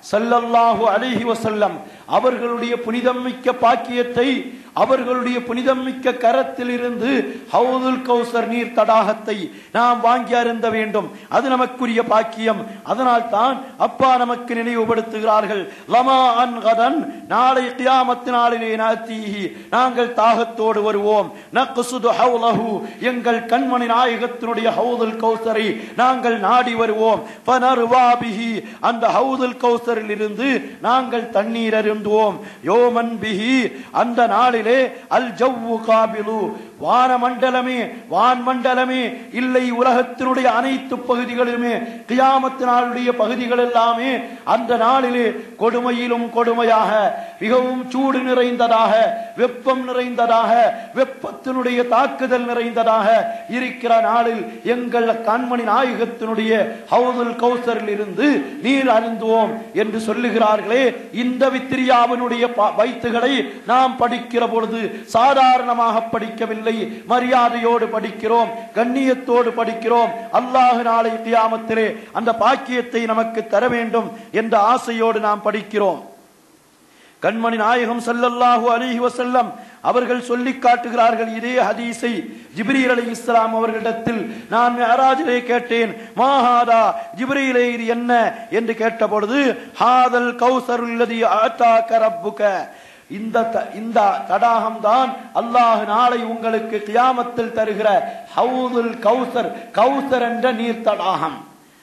ஸல்லல்லாஹு அலைஹி வஸல்லம் அவர்களுடைய புனிதமிக்க பாக்கியத்தை அவர்களுடைய புனிதமிக்க கரத்தில் இருந்து ஹவுதுல் கௌசர் நீர் தடாகத்தை நாம் வாங்கி அருந்த வேண்டும் அது நமக்குரிய பாக்கியம் அதனால் தான் அப்பா நமக்கு நினைவுபடுத்துகிறார்கள் லமா அன் கதன் நாளை கியாமத்து நாளிலே நாத்தீஹி நாங்கள் தாகத்தோடு வருவோம் நக்சுது ஹவுலஹு எங்கள் கண்மணி நாயகத்தினுடைய ஹவுதுல் கௌசரை நாங்கள் நாடி வருவோம் பனர்வாபிஹி அந்த ஹவுதுல் கௌசரில் இருந்து நாங்கள் தண்ணீர் அருந்துவோம் யோமன் பிஹி அந்த நாளிலே அல் ஜவ்வு காபிலு வானமண்டலமே வான்மண்டலமே இல்லை உலகத்தினுடைய அனைத்து பகுதிகளிலுமே கியாமத்து நாளுடைய பகுதிகள் எல்லாமே அந்த நாளிலே கொடுமையிலும் கொடுமையாக மிகவும் சூடு நிறைந்ததாக வெப்பம் நிறைந்ததாக வெப்பத்தினுடைய தாக்குதல் நிறைந்ததாக இருக்கிற நாளில் எங்கள் கண்மணி நாயகத்தினுடைய ஹவுதுல் கௌசரில் இருந்து நீர் அருந்துவோம் என்று சொல்லுகிறார்களே இந்த வித்திரியாவினுடைய ப- வைத்துகளை நாம் படிக்கிற பொழுது சாதாரணமாக படிக்கவில்லை மரியாதையோடு படிக்கிறோம் கண்ணியத்தோடு படிக்கிறோம் அல்லாஹ் நாளை கியாமத்திலே அந்த பாக்கியத்தை நமக்கு தர வேண்டும் என்ற ஆசையோடு நாம் படிக்கிறோம் கண்மணி நாயகம் ஸல்லல்லாஹு அலைஹி வஸல்லம் அவர்கள் சொல்லி காட்டுகிறார்கள் இதே ஹதீஸை ஜிப்ரீல் அலை இஸ்லாம் அவர்களிடத்தில் நான் மிஅராஜிலே கேட்டேன் மாஹாதா ஜிப்ரீலே இது என்ன என்று கேட்டபொழுது ஹாதல் கௌசர் அல்லதி ஆட்டாக ரப்புக இந்த த- இந்த தடாகம் தான் அல்லாஹ் நாளை உங்களுக்கு கியாமத்தில் தருகிற ஹவுதுல் கௌசர் கௌசர் என்ற நீர் தடாகம்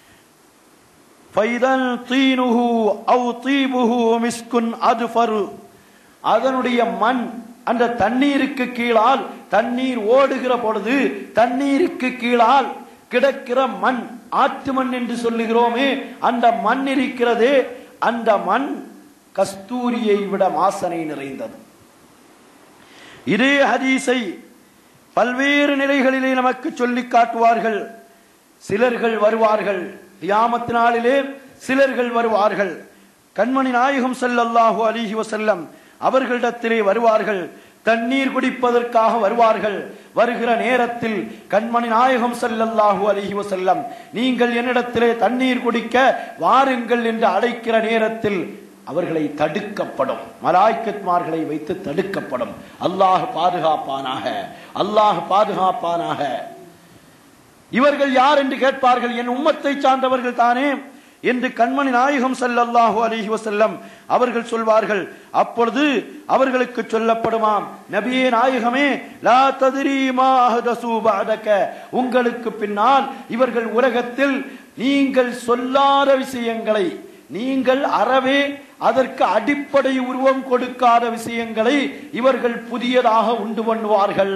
ஃபைதல் தீனுஹு அவு தீபுஹு மிஸ்குன் அதுஃபரு அதனுடைய மண் அந்த தண்ணீருக்கு கீழால் தண்ணீர் ஓடுகிற பொழுது தண்ணீருக்கு கீழால் கிடக்கிற மண் ஆற்று மண் என்று சொல்லுகிறோமே அந்த மண் இருக்கிறதே அந்த மண் கஸ்தூரியை விட வாசனை நிறைந்தது இதே ஹதீஸை பல்வேறு நிலைகளிலே நமக்கு சொல்லி காட்டுவார்கள் சிலர்கள் வருவார்கள் கியாமத்து நாளிலே சிலர்கள் வருவார்கள் கண்மணி நாயகம் ஸல்லல்லாஹு அலைஹி வஸல்லம் அவர்களிடத்திலே வருவார்கள் தண்ணீர் குடிப்பதற்காக வருவார்கள் வருகிற நேரத்தில் கண்மணி நாயகம் ஸல்லல்லாஹு அலைஹி வஸல்லம் நீங்கள் என்னிடத்திலே தண்ணீர் குடிக்க வாருங்கள் என்று அழைக்கிற நேரத்தில் அவர்களை தடுக்கப்படும் மலாய்க்கத்மார்களை வைத்து தடுக்கப்படும் அல்லாஹ் பாதுகாப்பானாக அல்லாஹ் பாதுகாப்பானாக இவர்கள் யார் என்று கேட்பார்கள் என் உம்மத்தை சார்ந்தவர்கள் தானே என்று கண்மணி நாயகம் ஸல்லல்லாஹு அலைஹி வஸல்லம் அவர்கள் சொல்வார்கள் அப்பொழுது அவர்களுக்கு சொல்லப்படுமாம் நபியே நாயகமே லா தத்ரீ மா அஹ்தஸூ பஅதக உங்களுக்கு பின்னால் இவர்கள் உலகத்தில் நீங்கள் சொல்லாத விஷயங்களை நீங்கள் அறவே அதற்கு அடிப்படை உருவம் கொடுக்காத விஷயங்களை இவர்கள் புதியதாக உண்டு பண்ணுவார்கள்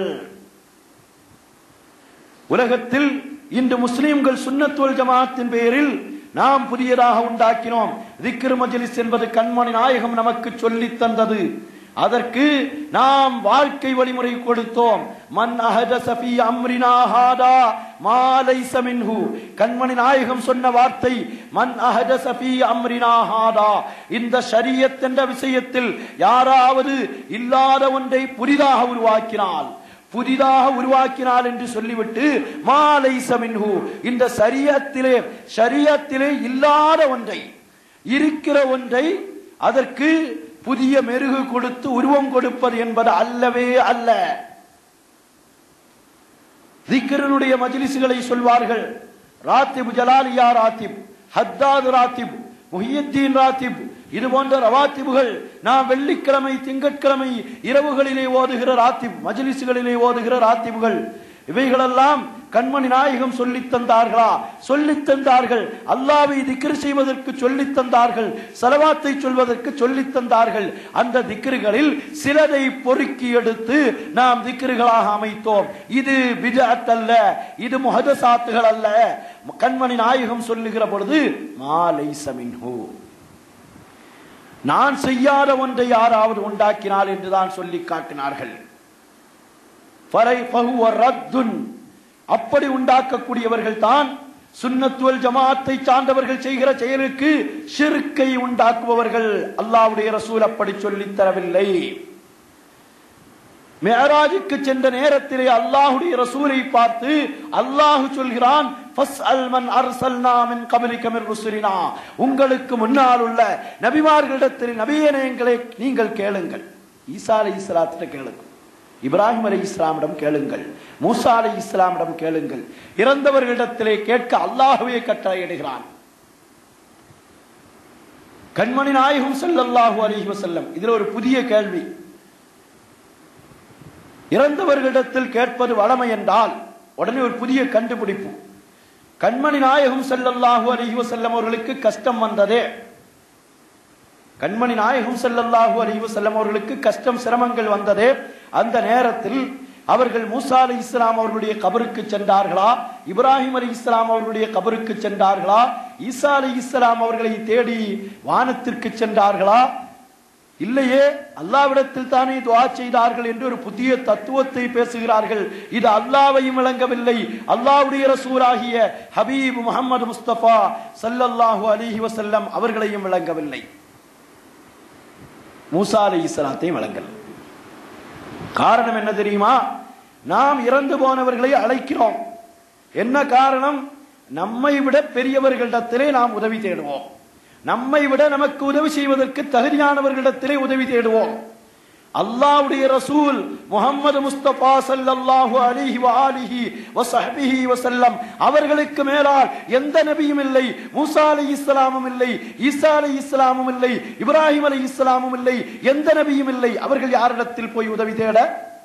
உலகத்தில் இன்று முஸ்லிம்கள் சுன்னத்துவல் ஜமாத்தின் பெயரில் நாம் புதியதாக உண்டாக்கினோம் திக்ர் மஜ்லிஸ் என்பது கண்மணி நாயகம் நமக்கு சொல்லித் தந்தது அதற்கு நாம் வாழ்க்கை வழிமுறை கொடுத்தோம் மன் அஹதஸ ஃபீ அம்ரினா ஹாதா மா லைஸ மின்ஹு கண்மணி நாயகம் சொன்ன வார்த்தை மன் அஹதஸ ஃபீ அம்ரினா ஹாதா இந்த ஷரியத் என்ற விஷயத்தில் யாராவது இல்லாத ஒன்றை புதிதாக உருவாக்கினால் புதிதாக உருவாக்கினாள் என்று சொல்லிவிட்டு மாலை சமின்ஹு இந்த சரியத்திலே ஷரியத்திலே இல்லாத ஒன்றை இருக்கிற ஒன்றை அதற்கு புதிய மெருகு கொடுத்து உருவம் கொடுப்பது என்பது அல்லவே அல்ல திக்கரனுடைய மஜ்லிஸ்களை சொல்வார்கள் ராத்திப் ஜலாலியா ராத்திப் ஹத்தாது ராத்திப் முஹியத்தீன் ராத்திப் இது போன்ற ரவாத்திபுகள் நாம் வெள்ளிக்கிழமை திங்கட்கிழமை இரவுகளிலே ஓதுகிற ராத்திப் மஜ்லிஸ்களிலே ஓதுகிற ராத்திபுகள் இவைகளெல்லாம் கண்மணி நாயகம் சொல்லித் தந்தார்களா சொல்லித் தந்தார்கள் அல்லாவை திக்ர் செய்வதற்கு சொல்லித் தந்தார்கள் சலவாத்தை சொல்வதற்கு சொல்லித் தந்தார்கள் அந்த திக்ருகளில் சிலதை பொறுக்கி எடுத்து நாம் திக்ருகளாக அமைத்தோம் இது பிஜாத் அல்ல இது முஹதசாத்துகள் அல்ல கண்மணி நாயகம் சொல்லுகிற பொழுது மாலை சமின்ஹூ நான் செய்யாத ஒன்றை யாராவது உண்டாக்கினால் என்றுதான் சொல்லி காட்டினார்கள் ஃபரை ஃபஹுவ ரத்துன் அப்படி உண்டாக்கக்கூடியவர்கள் தான் சுன்னத்துவல் ஜமாத்தை சார்ந்தவர்கள் செய்கிற செயலுக்கு ஷிர்க்கை உண்டாக்குபவர்கள் அல்லாஹ்வுடைய ரசூல் அப்படி சொல்லித் தரவில்லை மேராஜுக்கு சென்ற நேரத்திலே அல்லாஹுடைய ரசூலை பார்த்து அல்லாஹ் சொல்கிறான் ஃபஸ்அல் மன் அர்சல்னா மின் கபலிக மின் ருசுலினா உங்களுக்கு முன்னால் உள்ள நபிமார்களிடத்தில் நபியனங்களை நீங்கள் கேளுங்கள் ஈசா அலை இஸ்லாத்திட்ட கேளுங்கள் இப்ராஹிம் அலை இஸ்லாமிடம் கேளுங்கள் மூசா அலை இஸ்லாமிடம் கேளுங்கள் இறந்தவர்களிடத்திலே கேட்க அல்லாஹுவே கட்டளையிடுகிறான் கண்மணி நாயகம் ஸல்லல்லாஹு அலைஹி வஸல்லம் இதுல ஒரு புதிய கேள்வி இறந்தவர்களிடத்தில் கேட்பது வளமை என்றால் உடனே ஒரு புதிய கண்டுபிடிப்பு கண்மணி நாயகம் ஸல்லல்லாஹு அலைஹி வஸல்லம் அவர்களுக்கு கஷ்டம் வந்ததே கண்மணி நாயகம் ஸல்லல்லாஹு அலைஹி வஸல்லம் அவர்களுக்கு கஷ்டம் சிரமங்கள் வந்ததே அந்த நேரத்தில் அவர்கள் மூசா அலி இஸ்லாம் அவர்களுடைய கபருக்கு சென்றார்களா இப்ராஹிம் அலி இஸ்லாம் அவர்களுடைய கபருக்கு சென்றார்களா ஈசா அலி இஸ்லாம் அவர்களை தேடி வானத்திற்கு சென்றார்களா இல்லையே அல்லாவிடத்தில் தானே துவா செய்தார்கள் என்று ஒரு புதிய தத்துவத்தை பேசுகிறார்கள் இது அல்லாவையும் விளங்கவில்லை அல்லாவுடைய ரசூலாகிய ஹபீப் முகமது முஸ்தபா சல்லல்லாஹு அலிஹி வசல்லம் அவர்களையும் விளங்கவில்லை மூசா அலி இஸ்லாத்தையும் விளங்கல் காரணம் என்ன தெரியுமா நாம் இறந்து போனவர்களை அழைக்கிறோம் என்ன காரணம் நம்மை விட பெரியவர்களிடத்திலே நாம் உதவி தேடுவோம் நம்மை விட நமக்கு உதவி செய்வதற்கு தகுதியானவர்களிடத்திலே உதவி தேடுவோம் அல்லாஹ்வுடைய ரசூல் முகமது முஸ்தபா ஸல்லல்லாஹு அலைஹி வஆலிஹி வஸஹ்பிஹி வஸல்லம் அவர்களுக்கு மேலால் எந்த நபியும் இல்லை மூசா அலைஹிஸ்ஸலாமும் இல்லை ஈசா அலைஹிஸ்ஸலாமும் இல்லை இப்ராஹிம் அலைஹிஸ்ஸலாமும் இல்லை எந்த நபியும் இல்லை அவர்கள் யாரிடத்தில் போய் உதவி தேட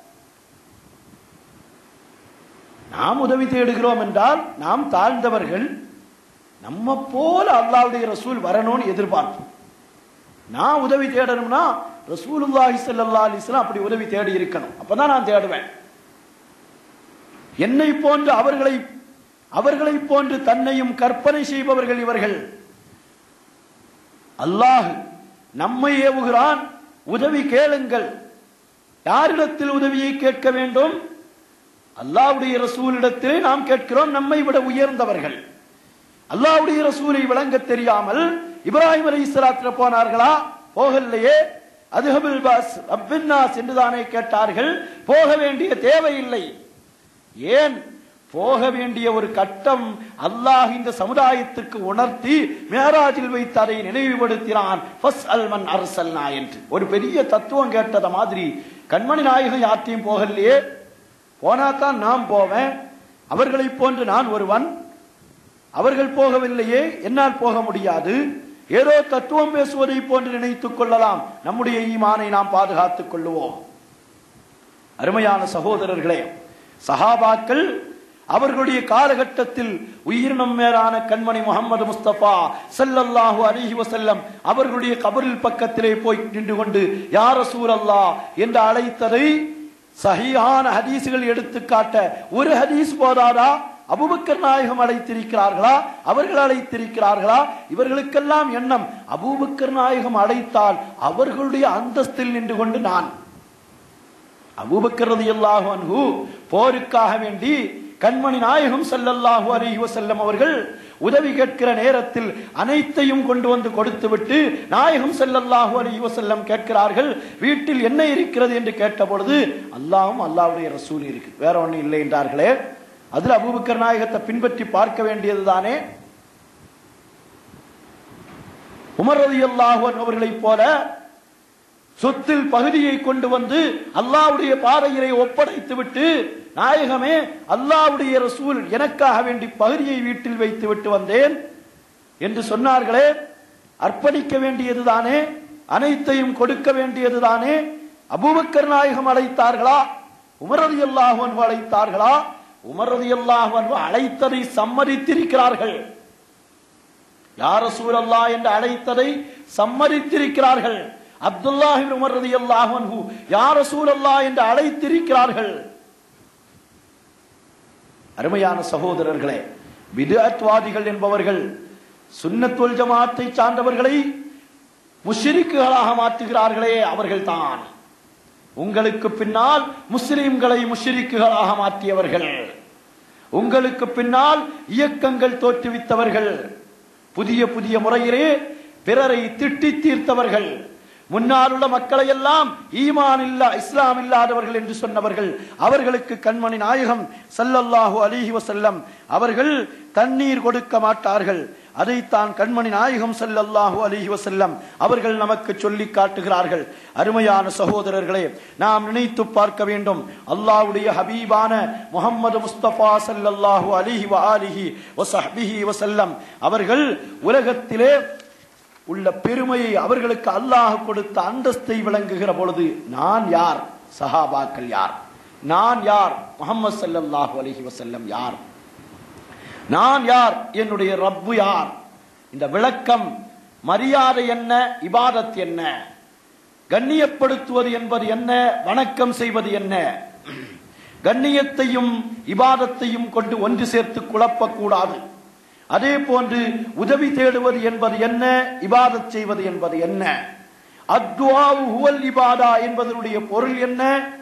நாம் உதவி தேடுகிறோம் என்றால் நாம் தாழ்ந்தவர்கள் நம்ம போல அல்லாவுடைய ரசூல் வரணும்னு எதிர்பார்ப்போம் நான் உதவி தேடணும்னா ரசூலுல்லாஹி ஸல்லல்லாஹு அலைஹி வஸல்லம் அப்படி உதவி தேடி இருக்கணும் அப்பதான் நான் தேடுவேன் என்னை போன்று அவர்களை அவர்களை போன்று தன்னையும் கற்பனை செய்பவர்கள் இவர்கள் அல்லாஹ் நம்மை ஏவுகிறான் உதவி கேளுங்கள் யாரிடத்தில் உதவியை கேட்க வேண்டும் அல்லாஹ்வுடைய ரசூலிடத்தில் நாம் கேட்கிறோம் நம்மை விட உயர்ந்தவர்கள் அல்லாஹ்வுடைய ரசூலை விளங்க தெரியாமல் இப்ராஹிம் அலி இஸ்லாத்திர போனார்களா போகலையே அதுஹபில் பாஸ் அப்பின்னாஸ் என்றுதானே கேட்டார்கள் போக வேண்டிய தேவையில்லை ஏன் போக வேண்டிய ஒரு கட்டம் அல்லாஹ் இந்த சமுதாயத்திற்கு உணர்த்தி மேராஜில் வைத்து அதை நினைவுபடுத்தினான் ஃபஸ் அல்மன் அரசல்னா என்று ஒரு பெரிய தத்துவம் கேட்டத மாதிரி கண்மணி நாயகம் யார்ட்டையும் போகலையே போனாதான் நான் போவேன் அவர்களைப் போன்று நான் ஒருவன் அவர்கள் போகவில்லையே என்னால் போக முடியாது ஏதோ தத்துவம் பேசுவதை போன்று நினைத்துக் கொள்ளலாம் நம்முடைய ஈமானை நாம் பாதுகாத்துக் கொள்ளுவோம் அருமையான சகோதரர்களே சஹாபாக்கள் அவர்களுடைய காலகட்டத்தில் உயிரினம் மேலான கண்மணி முகமது முஸ்தபா ஸல்லல்லாஹு அலைஹி வஸல்லம் அவர்களுடைய கபரில் பக்கத்திலே போய் நின்று கொண்டு யார் ரசூலல்லா என்று அழைத்ததை சஹீஹான ஹதீசுகள் எடுத்து காட்ட ஒரு ஹதீஸ் போதாதா அபூபக்கர் நாயகம் அழைத்திருக்கிறார்களா அவர்கள் அழைத்திருக்கிறார்களா இவர்களுக்கெல்லாம் எண்ணம் அபூபக்கர் நாயகம் அழைத்தால் அவர்களுடைய அந்தஸ்தில் நின்று கொண்டு நான் அபூபக்கர் ரலியல்லாஹு அன்ஹு போருக்காக வேண்டி கண்மணி நாயகம் ஸல்லல்லாஹு அலைஹி வஸல்லம் அவர்கள் உதவி கேட்கிற நேரத்தில் அனைத்தையும் கொண்டு வந்து கொடுத்துவிட்டு நாயகம் ஸல்லல்லாஹு அலைஹி வஸல்லம் கேட்கிறார்கள் வீட்டில் என்ன இருக்கிறது என்று கேட்டபொழுது அல்லாஹ்வும் அல்லாஹ்வுடைய ரசூல் இருக்கு வேற ஒண்ணும் இல்லை என்றார்களே அதுல அபூபக்கர் நாயகத்தை பின்பற்றி பார்க்க வேண்டியதுதானே உமர் ரலியல்லாஹு அன்ஹு அவர்களைப் போல சொத்தில் பகுதியை கொண்டு வந்து அல்லாவுடைய பாதையிலே ஒப்படைத்து விட்டு நாயகமே அல்லாவுடைய ரசூல் எனக்காக வேண்டி பகுதியை வீட்டில் வைத்து விட்டு வந்தேன் என்று சொன்னார்களே அர்ப்பணிக்க வேண்டியதுதானே அனைத்தையும் கொடுக்க வேண்டியதுதானே அபூபக்கர் நாயகம் அழைத்தார்களா உமரதி அல்லாஹன் அழைத்தார்களா உமரதி அல்லாஹன் அழைத்ததை சம்மதித்திருக்கிறார்கள் யார் ரசூல் அல்லாஹ் என்று அழைத்ததை சம்மதித்திருக்கிறார்கள் அப்துல்லாஹின் உமர் ரலியல்லாஹு அன்ஹு யா ரசூலல்லாஹ் என்று அழைத்திருக்கிறார்கள் அருமையான சகோதரர்களே விதத்வாதிகள் என்பவர்கள் சுன்னத்துல் ஜமாத்தை சார்ந்தவர்களை முஷ்ரிக்குகளாக மாற்றுகிறார்களே அவர்கள்தான் உங்களுக்கு பின்னால் முஸ்லிம்களை முஷ்ரிக்குகளாக மாற்றியவர்கள் உங்களுக்கு பின்னால் இயக்கங்கள் தோற்றுவித்தவர்கள் புதிய புதிய முறையிலே பிறரை திட்டி தீர்த்தவர்கள் முன்னால் உள்ள மக்களை எல்லாம் ஈமான் இல்லா இஸ்லாம் இல்லாதவர்கள் என்று சொன்னவர்கள் அவர்களுக்கு கண்மணி நாயகம் ஸல்லல்லாஹு அலைஹி வஸல்லம் அவர்கள் தண்ணீர் கொடுக்க மாட்டார்கள் அதைத்தான் கண்மணி நாயகம் ஸல்லல்லாஹு அலைஹி வஸல்லம் அவர்கள் நமக்கு சொல்லி காட்டுகிறார்கள் அருமையான சகோதரர்களே நாம் நினைத்து பார்க்க வேண்டும் அல்லாஹ்வுடைய ஹபீபான முஹம்மது முஸ்தபா ஸல்லல்லாஹு அலைஹி வ ஆலிஹி வஸஹ்பிஹி வஸல்லம் அவர்கள் உலகத்திலே உள்ள பெருமையை அவர்களுக்கு அல்லாஹ் கொடுத்த அந்தஸ்தை விளங்குகிற பொழுது நான் யார் சஹாபாக்கள் யார் நான் யார் முகமது ஸல்லல்லாஹு அலைஹி வஸல்லம் யார் நான் யார் என்னுடைய ரப்பு யார் இந்த விளக்கம் மரியாதை என்ன இபாதத் என்ன கண்ணியப்படுத்துவது என்பது என்ன வணக்கம் செய்வது என்ன கண்ணியத்தையும் இபாதத்தையும் கொண்டு ஒன்று சேர்த்து குழப்பக்கூடாது அதே போன்று உதவி தேடுவது என்பது என்ன இபாதத் செய்வது என்பது என்ன அத்வாவு ஹுவல் இபாதா என்பதனுடைய பொருள் என்ன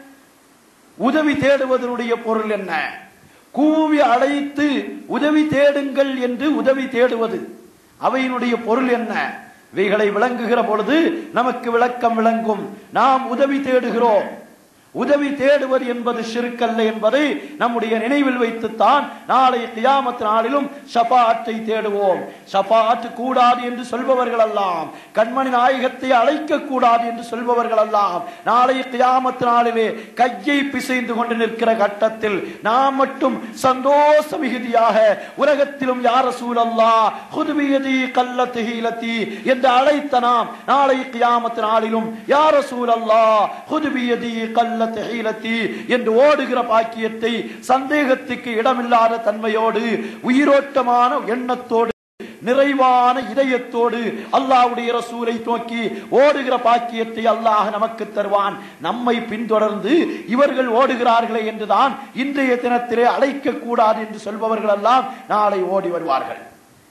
உதவி தேடுவதனுடைய பொருள் என்ன கூவி அழைத்து உதவி தேடுங்கள் என்று உதவி தேடுவது அவையினுடைய பொருள் என்ன இவைகளை விளங்குகிற பொழுது நமக்கு விளக்கம் விளங்கும் நாம் உதவி தேடுகிறோம் உதவி தேடுவது என்பது ஷிருக்கல்ல என்பதை நம்முடைய நினைவில் வைத்துத்தான் நாளை கியாமத் நாளிலும் ஷபாத்தை தேடுவோம் ஷபாத் கூடாது என்று சொல்பவர்கள் எல்லாம் கண்மணி நாயகத்தை அழைக்க கூடாது என்று சொல்பவர்கள் எல்லாம் நாளை கியாமத் நாளிலே கையை பிசைந்து கொண்டு நிற்கிற கட்டத்தில் நாம் மட்டும் சந்தோஷ மிகுதியாக உலகத்திலும் யார சூழல்லா குதுபியதி கல்லத்து ஹீலத்தி என்று அழைத்த நாம் நாளை கியாமத் நாளிலும் யார சூழல்லா குதுபியதி கல்ல ஹீலத்தி என்று ஓடுகிற பாக்கியத்தை சந்தேகத்துக்கு இடமில்லாத தன்மையோடு உயிரோட்டமான எண்ணத்தோடு நிறைவான இதயத்தோடு அல்லாஹ்வுடைய ரசூலை நோக்கி ஓடுகிற பாக்கியத்தை அல்லாஹ் நமக்கு தருவான் நம்மை பின்தொடர்ந்து இவர்கள் ஓடுகிறார்களே என்றுதான் இன்றைய தினத்திலே அழைக்க கூடாது என்று சொல்பவர்கள் எல்லாம் நாளை ஓடி வருவார்கள்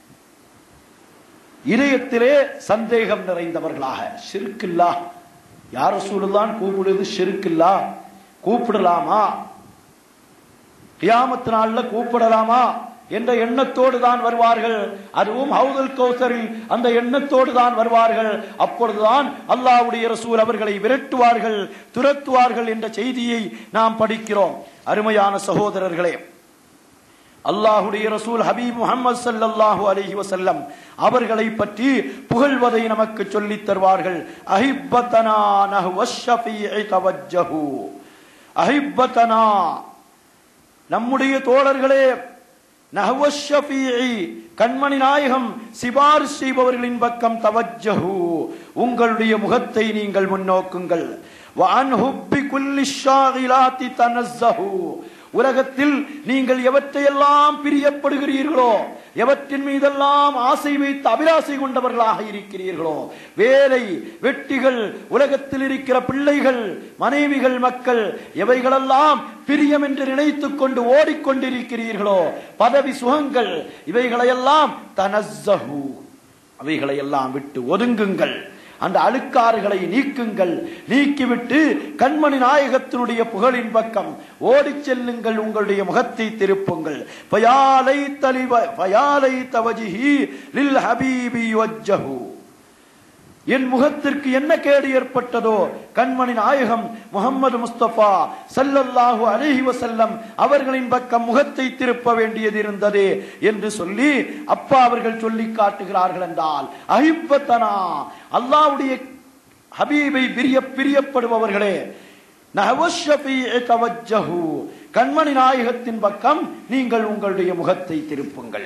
இதயத்திலே சந்தேகம் நிறைந்தவர்களாக ஷிருக்கில்லா யார் ரசூலுல்லான் கூப்பிடுது ஷிருக்கில்லா கூப்பிடலாமா கியாமத்து நாள்ல கூப்பிடலாமா என்ற எண்ணத்தோடு தான் வருவார்கள் அதுவும் ஹவுதல் கௌசரில் அந்த எண்ணத்தோடு தான் வருவார்கள் அப்பொழுதுதான் அல்லாஹ்வுடைய ரசூல் அவர்களை விரட்டுவார்கள் துரத்துவார்கள் என்ற செய்தியை நாம் படிக்கிறோம் அருமையான சகோதரர்களே அல்லாஹுடைய ரசூல் ஹபீப் முகமது ஸல்லல்லாஹு அலைஹி வஸல்லம் அவர்களை பற்றி புகழ்வதை நமக்கு சொல்லித் தருவார்கள் அஹிப்பத்தனா நஹ்வ ஷஃபீஇ தவஜ்ஜஹு அஹிப்பத்தனா நம்முடைய தோழர்களே நஹ்வ ஷஃபீஇ கண்மணி நாயகம் சிபாரிசு செய்பவர்களின் பக்கம் தவஜ்ஜஹு உங்களுடைய முகத்தை நீங்கள் முன்னோக்குங்கள் வஅன் ஹுப்பி குல்லி ஷாகிலாத்தி தனஸ்ஸஹு உலகத்தில் நீங்கள் எவற்றையெல்லாம் பிரியப்படுகிறீர்களோ எவற்றின் மீதெல்லாம் ஆசை வைத்து அபிலாசை கொண்டவர்களாக இருக்கிறீர்களோ வேலை வெட்டிகள் உலகத்தில் இருக்கிற பிள்ளைகள் மனைவிகள் மக்கள் எவைகளெல்லாம் பிரியம் என்று நினைத்துக் கொண்டு ஓடிக்கொண்டிருக்கிறீர்களோ பதவி சுகங்கள் இவைகளையெல்லாம் தனஸ்ஸஹு அவைகளையெல்லாம் விட்டு ஒதுங்குங்கள் அந்த அழுக்காறுகளை நீக்குங்கள் நீக்கிவிட்டு கண்மணி நாயகத்தினுடைய புகழின் பக்கம் ஓடிச் செல்லுங்கள் உங்களுடைய முகத்தை திருப்புங்கள் பயாலை தலிவ பயாலை தவஜிஹி லில் ஹபீபி வஜ்ஜஹு என் முகத்திற்கு என்ன கேடு ஏற்பட்டதோ கண்மணி நாயகம் முகமது முஸ்தபா சல்லல்லாஹு அலைஹி வஸல்லம் அவர்களின் பக்கம் முகத்தை திருப்ப வேண்டியது இருந்ததே என்று சொல்லி அப்பா அவர்கள் சொல்லி காட்டுகிறார்கள் என்றால் அஹிப்பத்தனா அல்லாஹ்வுடைய ஹபீபை பிரிய பிரியப்படுபவர்களே நஹவஷஃபீஇ தவஜ்ஜஹு கண்மணி நாயகத்தின் பக்கம் நீங்கள் உங்களுடைய முகத்தை திருப்புங்கள்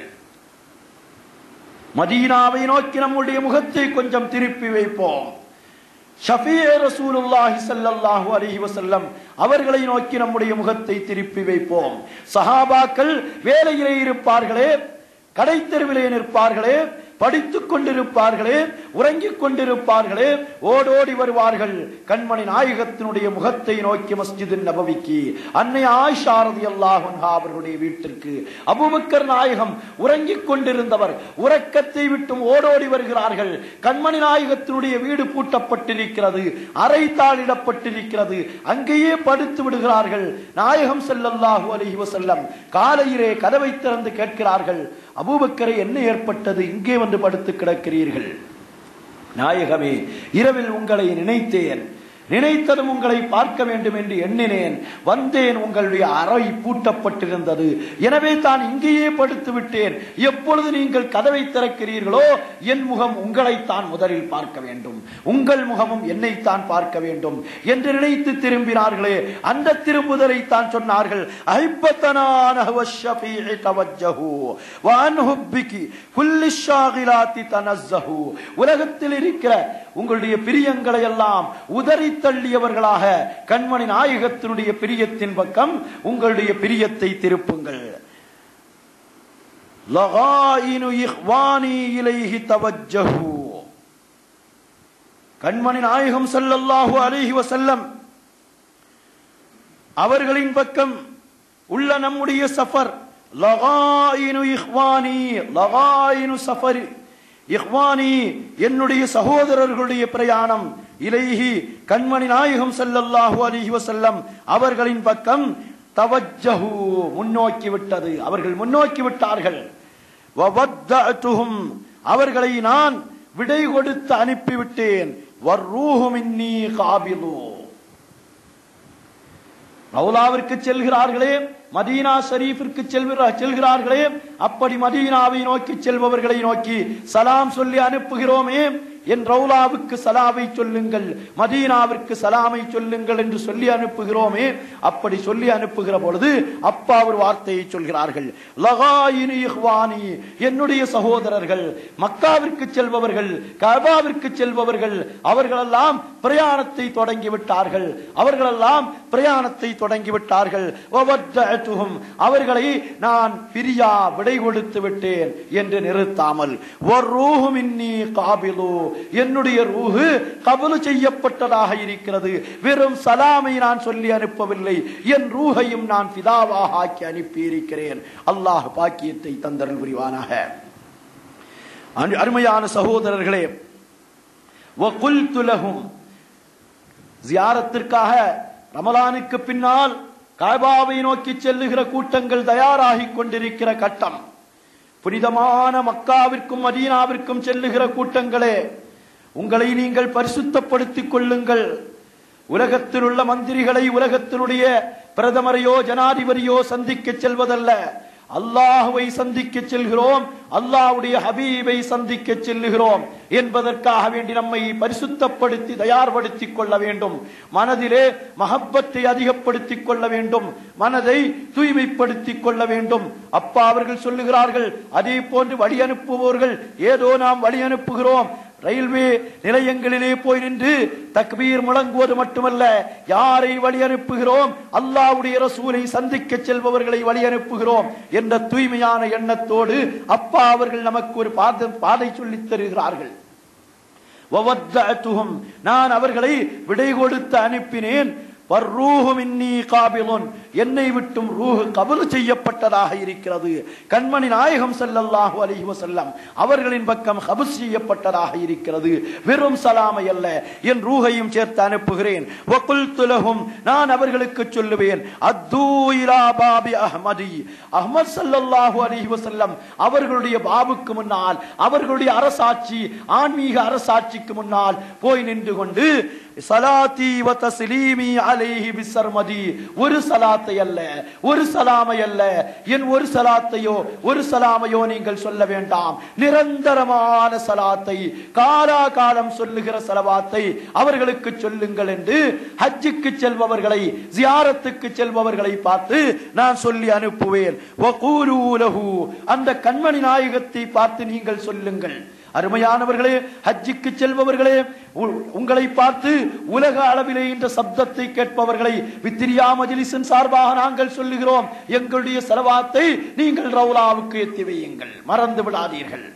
மதீனாவை நோக்கி நம்முடைய முகத்தை கொஞ்சம் திருப்பி வைப்போம் ஷஃபியே ரசூலுல்லாஹி ஸல்லல்லாஹு அலைஹி வஸல்லம் அவர்களை நோக்கி நம்முடைய முகத்தை திருப்பி வைப்போம் சஹாபாக்கள் வேலையிலே இருப்பார்களே கடைத்தெருவிலே நிற்பார்களே படித்துக் கொண்டிருப்பார்களே உறங்கிக் கொண்டிருப்பார்களே ஓடோடி வருவார்கள் கண்மணி நாயகத்தினுடைய முகத்தை நோக்கி மஸ்ஜிது நபவிக்கு அன்னை ஆயிஷா ரலியல்லாஹு அன்ஹா அவர்களுடைய வீட்டிற்கு அபூபக்கர் நாயகம் உறங்கிக் கொண்டிருந்தவர் உறக்கத்தை விட்டும் ஓடோடி வருகிறார்கள் கண்மணி நாயகத்தினுடைய வீடு பூட்டப்பட்டிருக்கிறது அறை தாளிடப்பட்டிருக்கிறது அங்கேயே படுத்து விடுகிறார்கள் நாயகம் ஸல்லல்லாஹு அலைஹி வஸல்லம் காலையிலே கதவை திறந்து கேட்கிறார்கள் அபூபக்கரை என்ன ஏற்பட்டது இங்கே வந்து படுத்து கிடக்கிறீர்கள் நாயகமே இரவில் உங்களை நினைத்தேன் நினைத்ததும் உங்களை பார்க்க வேண்டும் என்று எண்ணினேன் வந்தேன் உங்களுடைய அறை பூட்டப்பட்டிருந்தது எனவே தான் இங்கேயே படுத்து விட்டேன் எப்பொழுது நீங்கள் கதவை திறக்கிறீர்களோ என் முகம் உங்களைத்தான் முதலில் பார்க்க வேண்டும் உங்கள் முகமும் என்னைத்தான் பார்க்க வேண்டும் என்று நினைத்து திரும்பினார்களே அந்த திரும்புதலை தான் சொன்னார்கள் ஐப்பத்தனான வஷ்ஷபீஇ தவஜ்ஜஹு வஅன் ஹுப்பிகி குல்லி ஷாகிலாத்தி தனஸ்ஸஹு உலகத்தில் இருக்கிற உங்களுடைய பிரியங்களை எல்லாம் உதறி தள்ளியவர்களாக கண்மணி நாயகத்தினுடைய பிரியத்தின் பக்கம் உங்களுடைய பிரியத்தை திருப்புங்கள் லகாயினு இஹ்வானி இலைஹி தவஜ்ஜஹு கண்மணி நாயகம் ஸல்லல்லாஹு அலைஹி வஸல்லம் அவர்களின் பக்கம் உள்ள நம்முடைய சஃபர் லகாயினு இஹ்வானி லகாயினு சஃபரி இஹ்வானி என்னுடைய சகோதரர்களுடைய பிரயாணம் இலைஹி கண்மணி நாயகம் ஸல்லல்லாஹு அலைஹி வஸல்லம் அவர்களின் பக்கம் தவஜ்ஜஹு முன்னோக்கி விட்டது அவர்கள் முன்னோக்கி விட்டார்கள் வவத்தஅதுஹும் அவர்களை நான் விடை கொடுத்து அனுப்பிவிட்டேன் வர்ரூஹு மின்னி காபிலு ரவுலாவிற்கு செல்கிறார்களே மதீனா ஷரீஃபிற்கு செல்கிற செல்கிறார்களே அப்படி மதீனாவை நோக்கி செல்பவர்களை நோக்கி சலாம் சொல்லி அனுப்புகிறோமே என் ரவுலாவுக்கு சலாவை சொல்லுங்கள் மதீனாவிற்கு சலாமை சொல்லுங்கள் என்று சொல்லி அனுப்புகிறோமே அப்படி சொல்லி அனுப்புகிற பொழுது அப்பா ஒரு வார்த்தையை சொல்கிறார்கள் லகாயினி இஹ்வானி என்னுடைய சகோதரர்கள் மக்காவிற்கு செல்பவர்கள் கபாவிற்கு செல்பவர்கள் அவர்களெல்லாம் பிரயாணத்தை தொடங்கி விட்டார்கள் அவர்களெல்லாம் பிரயாணத்தை தொடங்கி விட்டார்கள் வவத்தஅதுஹும். அவர்களை நான் பிரியா விடை கொடுத்து விட்டேன் என்று நிறுத்தாமல் வர்ரூஹு மின்னி காபிலு என்னுடைய ரூஹு கபலு செய்யப்பட்டதாக இருக்கிறது வெறும் சலாமை நான் சொல்லி அனுப்பவில்லை என் ரூஹையும் நான் பிதாவாக ஆக்கி அனுப்பி இருக்கிறேன் அல்லாஹ் பாக்கியத்தை தந்தரல் புரிவானாக அரு- அருமையான சகோதரர்களே وَقُلْتُ لَهُمْ ஜியாரத்திற்காக ரமலானுக்கு பின்னால் காபாவை நோக்கி செல்லுகிற கூட்டங்கள் தயாராகிக் கொண்டிருக்கிற கட்டம் புனிதமான மக்காவிற்கும் மதீனாவிற்கும் செல்லுகிற கூட்டங்களே உங்களை நீங்கள் பரிசுத்தப்படுத்திக் கொள்ளுங்கள் உலகத்தில் உள்ள மந்திரிகளை உலகத்தினுடைய பிரதமரையோ ஜனாதிபதியோ சந்திக்க செல்வதல்ல அல்லாஹுவை சந்திக்க செல்கிறோம் அல்லாஹ்வுடைய ஹபீபை சந்திக்க செல்லுகிறோம் என்பதற்காக வேண்டி நம்மை பரிசுத்தப்படுத்தி தயார்படுத்திக் கொள்ள வேண்டும் மனதிலே மஹப்பத்தை அதிகப்படுத்திக் கொள்ள வேண்டும் மனதை தூய்மைப்படுத்திக் கொள்ள வேண்டும் அப்பா அவர்கள் சொல்லுகிறார்கள் அதே போன்று வழி அனுப்புபவர்கள் ஏதோ நாம் வழி அனுப்புகிறோம் ரயில்வே நிலையங்களிலே போய் நின்று தக்பீர் முழங்குவது மட்டுமல்ல யாரை வழி அனுப்புகிறோம் அல்லாஹ்வுடைய ரசூலை சந்திக்க செல்பவர்களை வழி அனுப்புகிறோம் என்ற தூய்மையான எண்ணத்தோடு அப்பா அவர்கள் நமக்கு ஒரு பாத பாதை சொல்லித் தருகிறார்கள் வவத்தஅதுஹும். நான் அவர்களை விடை கொடுத்து அனுப்பினேன் வர்ரூஹு மின்னி காபிலுன் என்னை விட்டும் ரூஹு கபல் செய்யப்பட்டதாக இருக்கிறது கண்மணி நாயகம் ஸல்லல்லாஹு அலைஹி வஸல்லம் அவர்களின் பக்கம் கபல் செய்யப்பட்டதாக இருக்கிறது வெறும் சலாமை அல்ல என் ரூஹையும் சேர்த்து அனுப்புகிறேன் வகுல்து லஹும் நான் அவர்களுக்கு சொல்லுவேன் அத்தூ இலா பாபி அஹ்மதி அஹ்மத் ஸல்லல்லாஹு அலைஹி வஸல்லம் அவர்களுடைய பாபுக்கு முன்னால் அவர்களுடைய அரசாட்சி ஆன்மீக அரசாட்சிக்கு முன்னால் போய் நின்று கொண்டு சலாத்தி வ தஸ்லீமி அலைஹி பிசர்மதி ஒரு சலாத்தை அல்ல ஒரு சலாமை அல்ல என் ஒரு சலாத்தையோ ஒரு சலாமையோ நீங்கள் சொல்ல வேண்டாம் நிரந்தரமான சலாத்தை காலா காலம் சொல்லுகிற சலவாத்தை அவர்களுக்கு சொல்லுங்கள் என்று ஹஜ்ஜுக்கு செல்பவர்களை ஜியாரத்துக்கு செல்பவர்களை பார்த்து நான் சொல்லி அனுப்புவேன் வகூலூ லஹு. அந்த கண்மணி நாயகத்தை பார்த்து நீங்கள் சொல்லுங்கள் அருமையானவர்களே ஹஜ்ஜுக்கு செல்பவர்களே உ- உங்களை பார்த்து உலக அளவிலே இந்த சப்தத்தை கேட்பவர்களை வித்திரியா மஜ்லிஸின் சார்பாக நாங்கள் சொல்லுகிறோம் எங்களுடைய செலவாத்தை நீங்கள் ரவுலாவுக்கு எத்தி வையுங்கள் மறந்து விடாதீர்கள்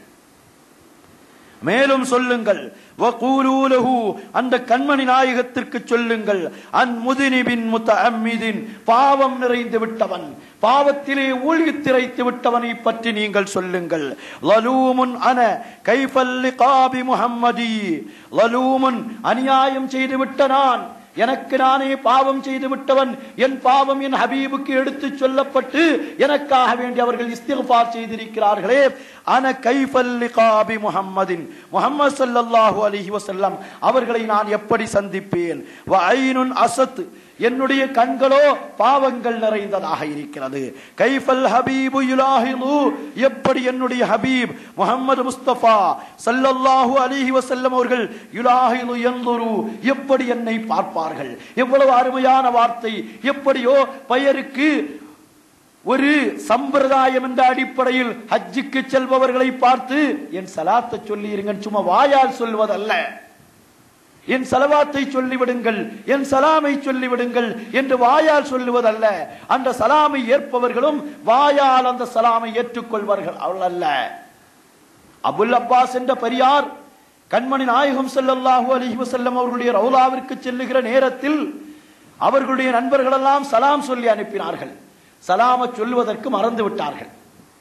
மேலும் சொல்லுங்கள் வகூலூ லஹு. அந்த கண்மணி நாயகத்திற்கு சொல்லுங்கள் அன் முதினிபின் முத்தஅம்மிதின் பாவம் நிறைந்து விட்டவன் பாவத்திலே ஊழ்கி திரைத்து விட்டவனை பற்றி நீங்கள் சொல்லுங்கள் லலூமுன் அன கைஃபல் லிகாபி முஹம்மதி லலூமுன் அநியாயம் செய்து விட்ட நான் எனக்கு நானே பாவம் செய்து விட்டவன் என் பாவம் என் ஹபீபுக்கு எடுத்துச் சொல்லப்பட்டு எனக்காக வேண்டி அவர்கள் இஸ்திஃபார் செய்திருக்கிறார்களே அன கைஃபல் லிகாபி முஹம்மதின் முஹம்மது ஸல்லல்லாஹு அலைஹி வஸல்லம் அவர்களை நான் எப்படி சந்திப்பேன் வ ஐனுன் அசத் என்னுடைய கண்களோ பாவங்கள் நிறைந்ததாக இருக்கிறது கைஃபல் ஹபீபு யுலாஹிலு எப்படி என்னுடைய ஹபீப் முஹம்மது முஸ்தபா ஸல்லல்லாஹு அலைஹி வஸல்லம் அவர்கள் யுலாஹிலு யன்துரு எப்படி என்னை பார்ப்பார்கள் எவ்வளவு அருமையான வார்த்தை எப்படியோ பெயருக்கு ஒரு சம்பிரதாயம் என்ற அடிப்படையில் ஹஜ்ஜுக்கு செல்பவர்களை பார்த்து என் சலாத்தை சொல்லி இருங்கன்னு சும்மா வாயால் சொல்வதல்ல என் சலவாத்தை சொல்லிவிடுங்கள் என் சலாமை சொல்லிவிடுங்கள் என்று வாயால் சொல்லுவதல்ல அந்த சலாமை ஏற்பவர்களும் வாயால் அந்த சலாமை ஏற்றுக்கொள்வார்கள் அவள் அல்ல அபுல் அப்பாஸ் என்ற பெரியார் கண்மணி நாயகம் ஸல்லல்லாஹு அலைஹி வஸல்லம் அவர்களுடைய ரவுலாவிற்கு செல்லுகிற நேரத்தில் அவர்களுடைய நண்பர்கள் எல்லாம் சலாம் சொல்லி அனுப்பினார்கள் சலாம சொல்வதற்கு மறந்து விட்டார்கள்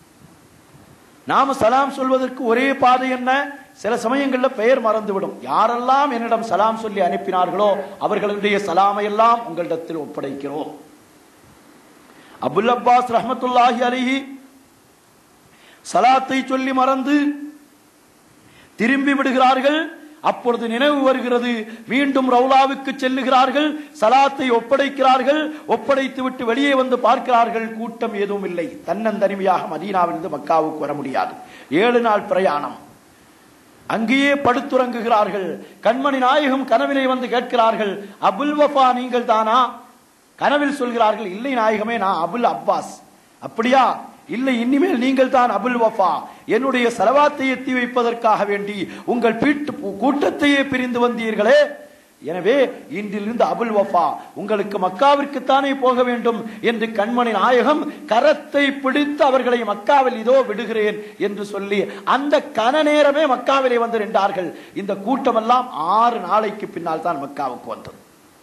நாம சலாம் சொல்வதற்கு ஒரே பாதை என்ன சில சமயங்கள்ல பெயர் மறந்துவிடும் யாரெல்லாம் என்னிடம் சலாம் சொல்லி அனுப்பினார்களோ அவர்களுடைய சலாமை எல்லாம் உங்களிடத்தில் ஒப்படைக்கிறோம் அபுல் அப்பாஸ் ரஹமத்துல்லாஹி அலிஹி சலாத்தை சொல்லி மறந்து திரும்பி விடுகிறார்கள் அப்பொழுது நினைவு வருகிறது மீண்டும் ரவுலாவுக்கு செல்லுகிறார்கள் சலாத்தை ஒப்படைக்கிறார்கள் ஒப்படைத்து விட்டு வெளியே வந்து பார்க்கிறார்கள் கூட்டம் எதுவும் இல்லை தன்னந்தனிமையாக மதீனாவிலிருந்து மக்காவுக்கு வர முடியாது ஏழு நாள் பிரயாணம் அங்கேயே படுத்துறங்குகிறார்கள் கண்மணி நாயகம் கனவிலே வந்து கேட்கிறார்கள் அபுல் வஃபா நீங்கள் தானா கனவில் சொல்கிறார்கள் இல்லை நாயகமே நான் அபுல் அப்பாஸ் அப்படியா இல்லை இனிமேல் நீங்கள் தான் அபுல் வஃபா என்னுடைய செலவாத்தை எத்தி வைப்பதற்காக வேண்டி உங்கள் வீட்டு கூட்டத்தையே பிரிந்து வந்தீர்களே எனவே இன்றிலிருந்து அபுல் வஃபா உங்களுக்கு மக்காவிற்குத்தானே போக வேண்டும் என்று கண்மணி நாயகம் கரத்தை பிடித்து அவர்களை மக்காவில் இதோ விடுகிறேன் என்று சொல்லி அந்த கன நேரமே மக்காவிலே வந்து நின்றார்கள் இந்த கூட்டமெல்லாம் ஆறு நாளைக்கு பின்னால் தான் மக்காவுக்கு வந்தது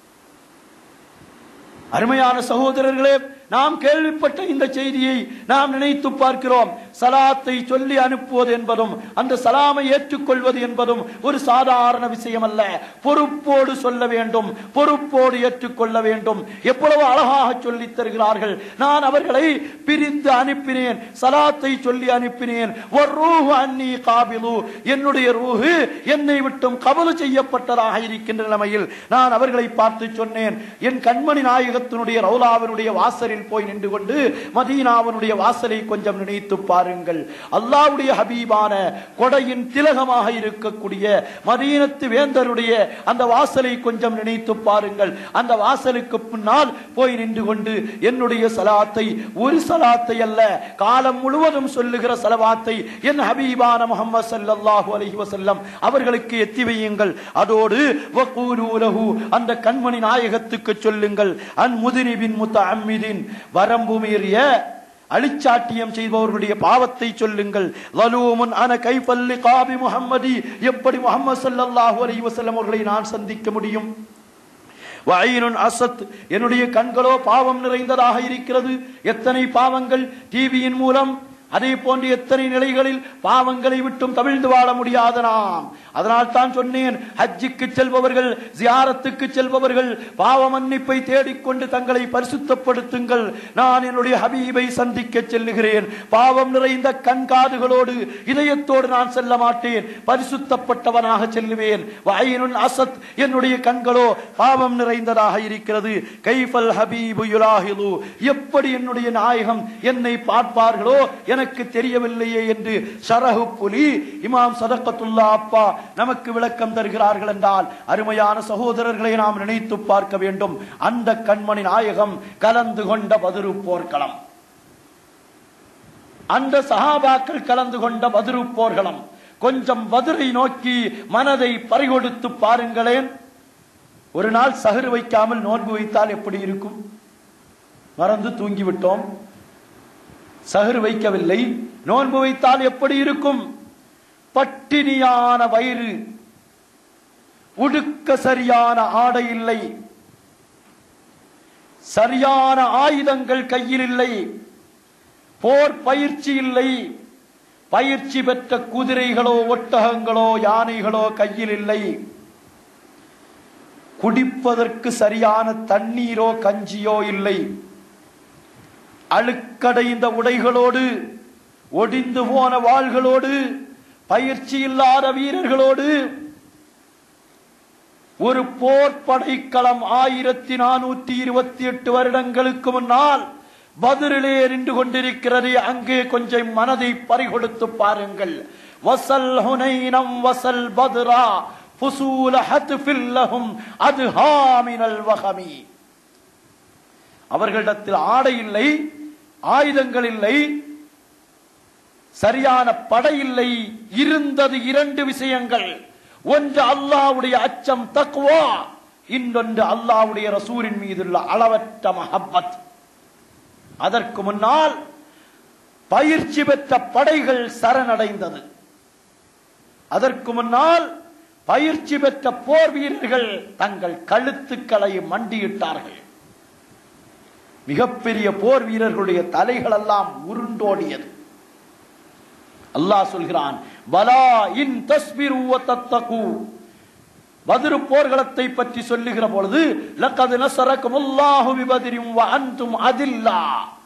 அருமையான சகோதரர்களே நாம் கேள்விப்பட்ட இந்த செய்தியை நாம் நினைத்து பார்க்கிறோம் சலாத்தை சொல்லி அனுப்புவது என்பதும் அந்த சலாமை ஏற்றுக்கொள்வது என்பதும் ஒரு சாதாரண விஷயம் அல்ல பொறுப்போடு சொல்ல வேண்டும் பொறுப்போடு ஏற்றுக்கொள்ள வேண்டும் எவ்வளவு அழகாக சொல்லி தருகிறார்கள் நான் அவர்களை பிரிந்து அனுப்பினேன் சலாத்தை சொல்லி அனுப்பினேன் ஒரு ரூஹு அன்னி காபிலு என்னுடைய ரூஹு என்னை விட்டும் கபலு செய்யப்பட்டதாக இருக்கின்ற நிலைமையில் நான் அவர்களை பார்த்து சொன்னேன் என் கண்மணி நாயகத்தினுடைய ரவுலாவினுடைய வாசலில் போய் நின்று கொண்டு மதீனாவனுடைய வாசலை கொஞ்சம் நினைத்து பாருங்கள் அல்லாவுடைய ஹபீபான கொடையின் திலகமாக இருக்கக்கூடிய மதீனத்து வேந்தருடைய அந்த வாசலை கொஞ்சம் நினைத்து பாருங்கள் அந்த வாசலுக்கு பின்னால் போய் நின்று கொண்டு என்னுடைய சலாத்தை ஒரு சலாத்தை அல்ல காலம் முழுவதும் சொல்லுகிற சலவாத்தை என் ஹபீபான முகமது ஸல்லல்லாஹு அலைஹி வஸல்லம் அவர்களுக்கு எத்தி வையுங்கள் அதோடு வகூலு லஹு அந்த கண்மணி நாயகத்துக்கு சொல்லுங்கள் அன் முதிரிபின் முத்தஅம்மிதின் வரம்பு மீறிய அழிச்சாட்டியம் செய்பவர்களுடைய பாவத்தை சொல்லுங்கள் லலூமுன் அன கைஃபல்லி காபி முஹம்மதி எப்படி முஹம்மது ஸல்லல்லாஹு அலைஹி வஸல்லம் அவர்களை நான் சந்திக்க முடியும் வயனுன் அசத் என்னுடைய கண்களோ பாவம் நிறைந்ததாக இருக்கிறது எத்தனை பாவங்கள் டிவியின் மூலம் அதே போன்று எத்தனை நிலைகளில் பாவங்களை விட்டும் தவிழ்ந்து வாழ முடியாத நாம் அதனால் தான் சொன்னேன் ஹஜ்ஜுக்கு செல்பவர்கள் ஜியாரத்துக்கு செல்பவர்கள் பாவ மன்னிப்பை தேடிக்கொண்டு தங்களை பரிசுத்தப்படுத்துங்கள் நான் என்னுடைய ஹபீபை சந்திக்க செல்லுகிறேன் பாவம் நிறைந்த கண் காதுகளோடு இதயத்தோடு நான் செல்ல மாட்டேன் பரிசுத்தப்பட்டவனாக செல்லுவேன் வயனுன் அசத் என்னுடைய கண்களோ பாவம் நிறைந்ததாக இருக்கிறது கைஃபல் ஹபீபு யுலாஹிலு எப்படி என்னுடைய நாயகம் என்னை பார்ப்பார்களோ எனக்கு தெரியவில்லையே என்று ஷரஹு புலி இமாம் சதக்கத்துல்லா அப்பா நமக்கு விளக்கம் தருகிறார்கள் என்றால் அருமையான சகோதரர்களை நாம் நினைத்து பார்க்க வேண்டும் அந்த கண்மணி நாயகம் கலந்து கொண்ட பதிரு போர்க்களம் அந்த சஹாபாக்கள் கலந்து கொண்ட பதிரு போர்களம் கொஞ்சம் பதிரை நோக்கி மனதை பறிகொடுத்து பாருங்களேன் ஒரு நாள் சகரு வைக்காமல் நோன்பு வைத்தால் எப்படி இருக்கும் மறந்து தூங்கிவிட்டோம் சகரு வைக்கவில்லை நோன்பு வைத்தால் எப்படி இருக்கும் பட்டினியான வயிறு உடுக்க சரியான ஆடை இல்லை சரியான ஆயுதங்கள் கையில் இல்லை போர் பயிற்சி இல்லை பயிற்சி பெற்ற குதிரைகளோ ஒட்டகங்களோ யானைகளோ கையில் இல்லை குடிப்பதற்கு சரியான தண்ணீரோ கஞ்சியோ இல்லை அழுக்கடைந்த உடைகளோடு ஒடிந்து போன வாள்களோடு பயிற்சி இல்லாத வீரர்களோடு ஒரு போர் படைக்களம் ஆயிரத்தி நானூத்தி இருபத்தி எட்டு வருடங்களுக்கு முன்னால் பதிரிலே நின்று கொண்டிருக்கிறது அங்கே கொஞ்சம் மனதை பறிகொடுத்து பாருங்கள் வசல் ஹுனைனம் வசல் பத்ரா ஃபுசூல ஹத்ஃபில் லஹும் அதுஹாமினல் வஹமி அவர்களிடத்தில் ஆடை இல்லை ஆயுதங்கள் இல்லை சரியான படை இல்லை இருந்தது இரண்டு விஷயங்கள் ஒன்று அல்லாவுடைய அச்சம் தக்குவா இன்னொன்று அல்லாவுடைய ரசூரின் மீதுள்ள அளவற்ற மஹப்பத் அதற்கு முன்னால் பயிற்சி பெற்ற படைகள் சரணடைந்தது அதற்கு முன்னால் பயிற்சி பெற்ற போர் வீரர்கள் தங்கள் கழுத்துக்களை மண்டியிட்டார்கள் மிகப்பெரிய போர் வீரர்களுடைய தலைகள் எல்லாம் உருண்டோடியது அல்லாஹ் சொல்கிறான் பலா இன் தஸ்பிரு தத்தகு பதிரு போர்களத்தை பற்றி சொல்லுகிற பொழுது லக்கது நசரக்கும் அல்லாஹு பிபதிரிம் வ அன்தும் அதில்லா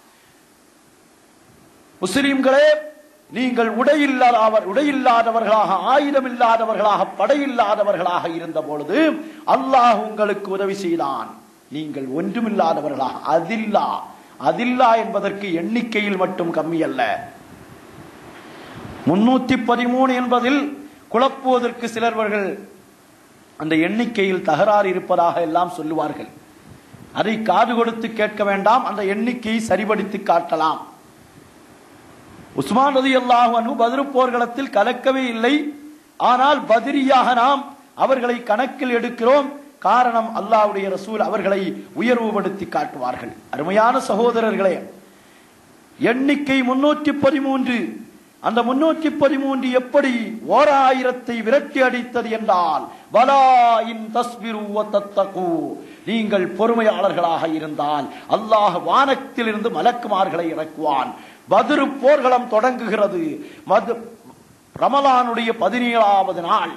முஸ்லிம்களே நீங்கள் உடையில்லாதவர் உடையில்லாதவர்களாக ஆயுதம் இல்லாதவர்களாக படையில்லாதவர்களாக இருந்த பொழுது அல்லாஹ் உங்களுக்கு உதவி செய்தான் நீங்கள் ஒன்றுமில்லாதவர்களாக அதில்லா அதில்லா என்பதற்கு எண்ணிக்கையில் மட்டும் கம்மி அல்ல முன்னூத்தி பதிமூணு என்பதில் குழப்புவதற்கு சிலர்வர்கள் அந்த எண்ணிக்கையில் தகராறு இருப்பதாக எல்லாம் சொல்லுவார்கள் அதை காது கொடுத்து கேட்க வேண்டாம் அந்த எண்ணிக்கையை சரிபடுத்தி காட்டலாம் உஸ்மான் ரதி அல்லாஹு பதிரு போர்களத்தில் கலக்கவே இல்லை ஆனால் பதிரியாக நாம் அவர்களை கணக்கில் எடுக்கிறோம் காரணம் அல்லாஹ்வுடைய ரசூல் அவர்களை உயர்வுபடுத்தி காட்டுவார்கள் அருமையான சகோதரர்களே எண்ணிக்கை முன்னூற்றி பதிமூன்று அந்த முன்னூற்றி பதிமூன்று எப்படி ஓர் ஆயிரத்தை விரட்டி அடித்தது என்றால் வலா இன் தஸ்பிரு தத்தகு நீங்கள் பொறுமையாளர்களாக இருந்தால் அல்லாஹ் வானத்திலிருந்து மலக்குமார்களை இறக்குவான் பதிரு போர்களம் தொடங்குகிறது மது ரமலானுடைய பதினேழாவது நாள்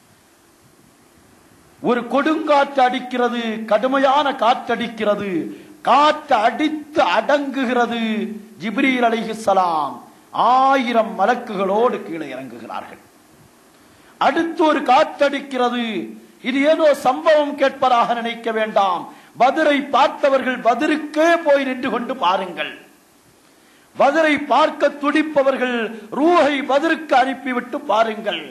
ஒரு கொடுங்காற்று அடிக்கிறது கடுமையான காற்றடிக்கிறது காற்று அடித்து அடங்குகிறது ஜிப்ரீல் அலைஹிஸ்ஸலாம் ஆயிரம் மலக்குகளோடு கீழே இறங்குகிறார்கள் அடுத்து ஒரு காற்றடிக்கிறது இது ஏதோ சம்பவம் கேட்பதாக நினைக்க வேண்டாம் பதிரை பார்த்தவர்கள் பதிருக்கே போய் நின்று கொண்டு பாருங்கள் பதிரை பார்க்க துடிப்பவர்கள் ரூஹை பதிருக்கு அனுப்பிவிட்டு பாருங்கள்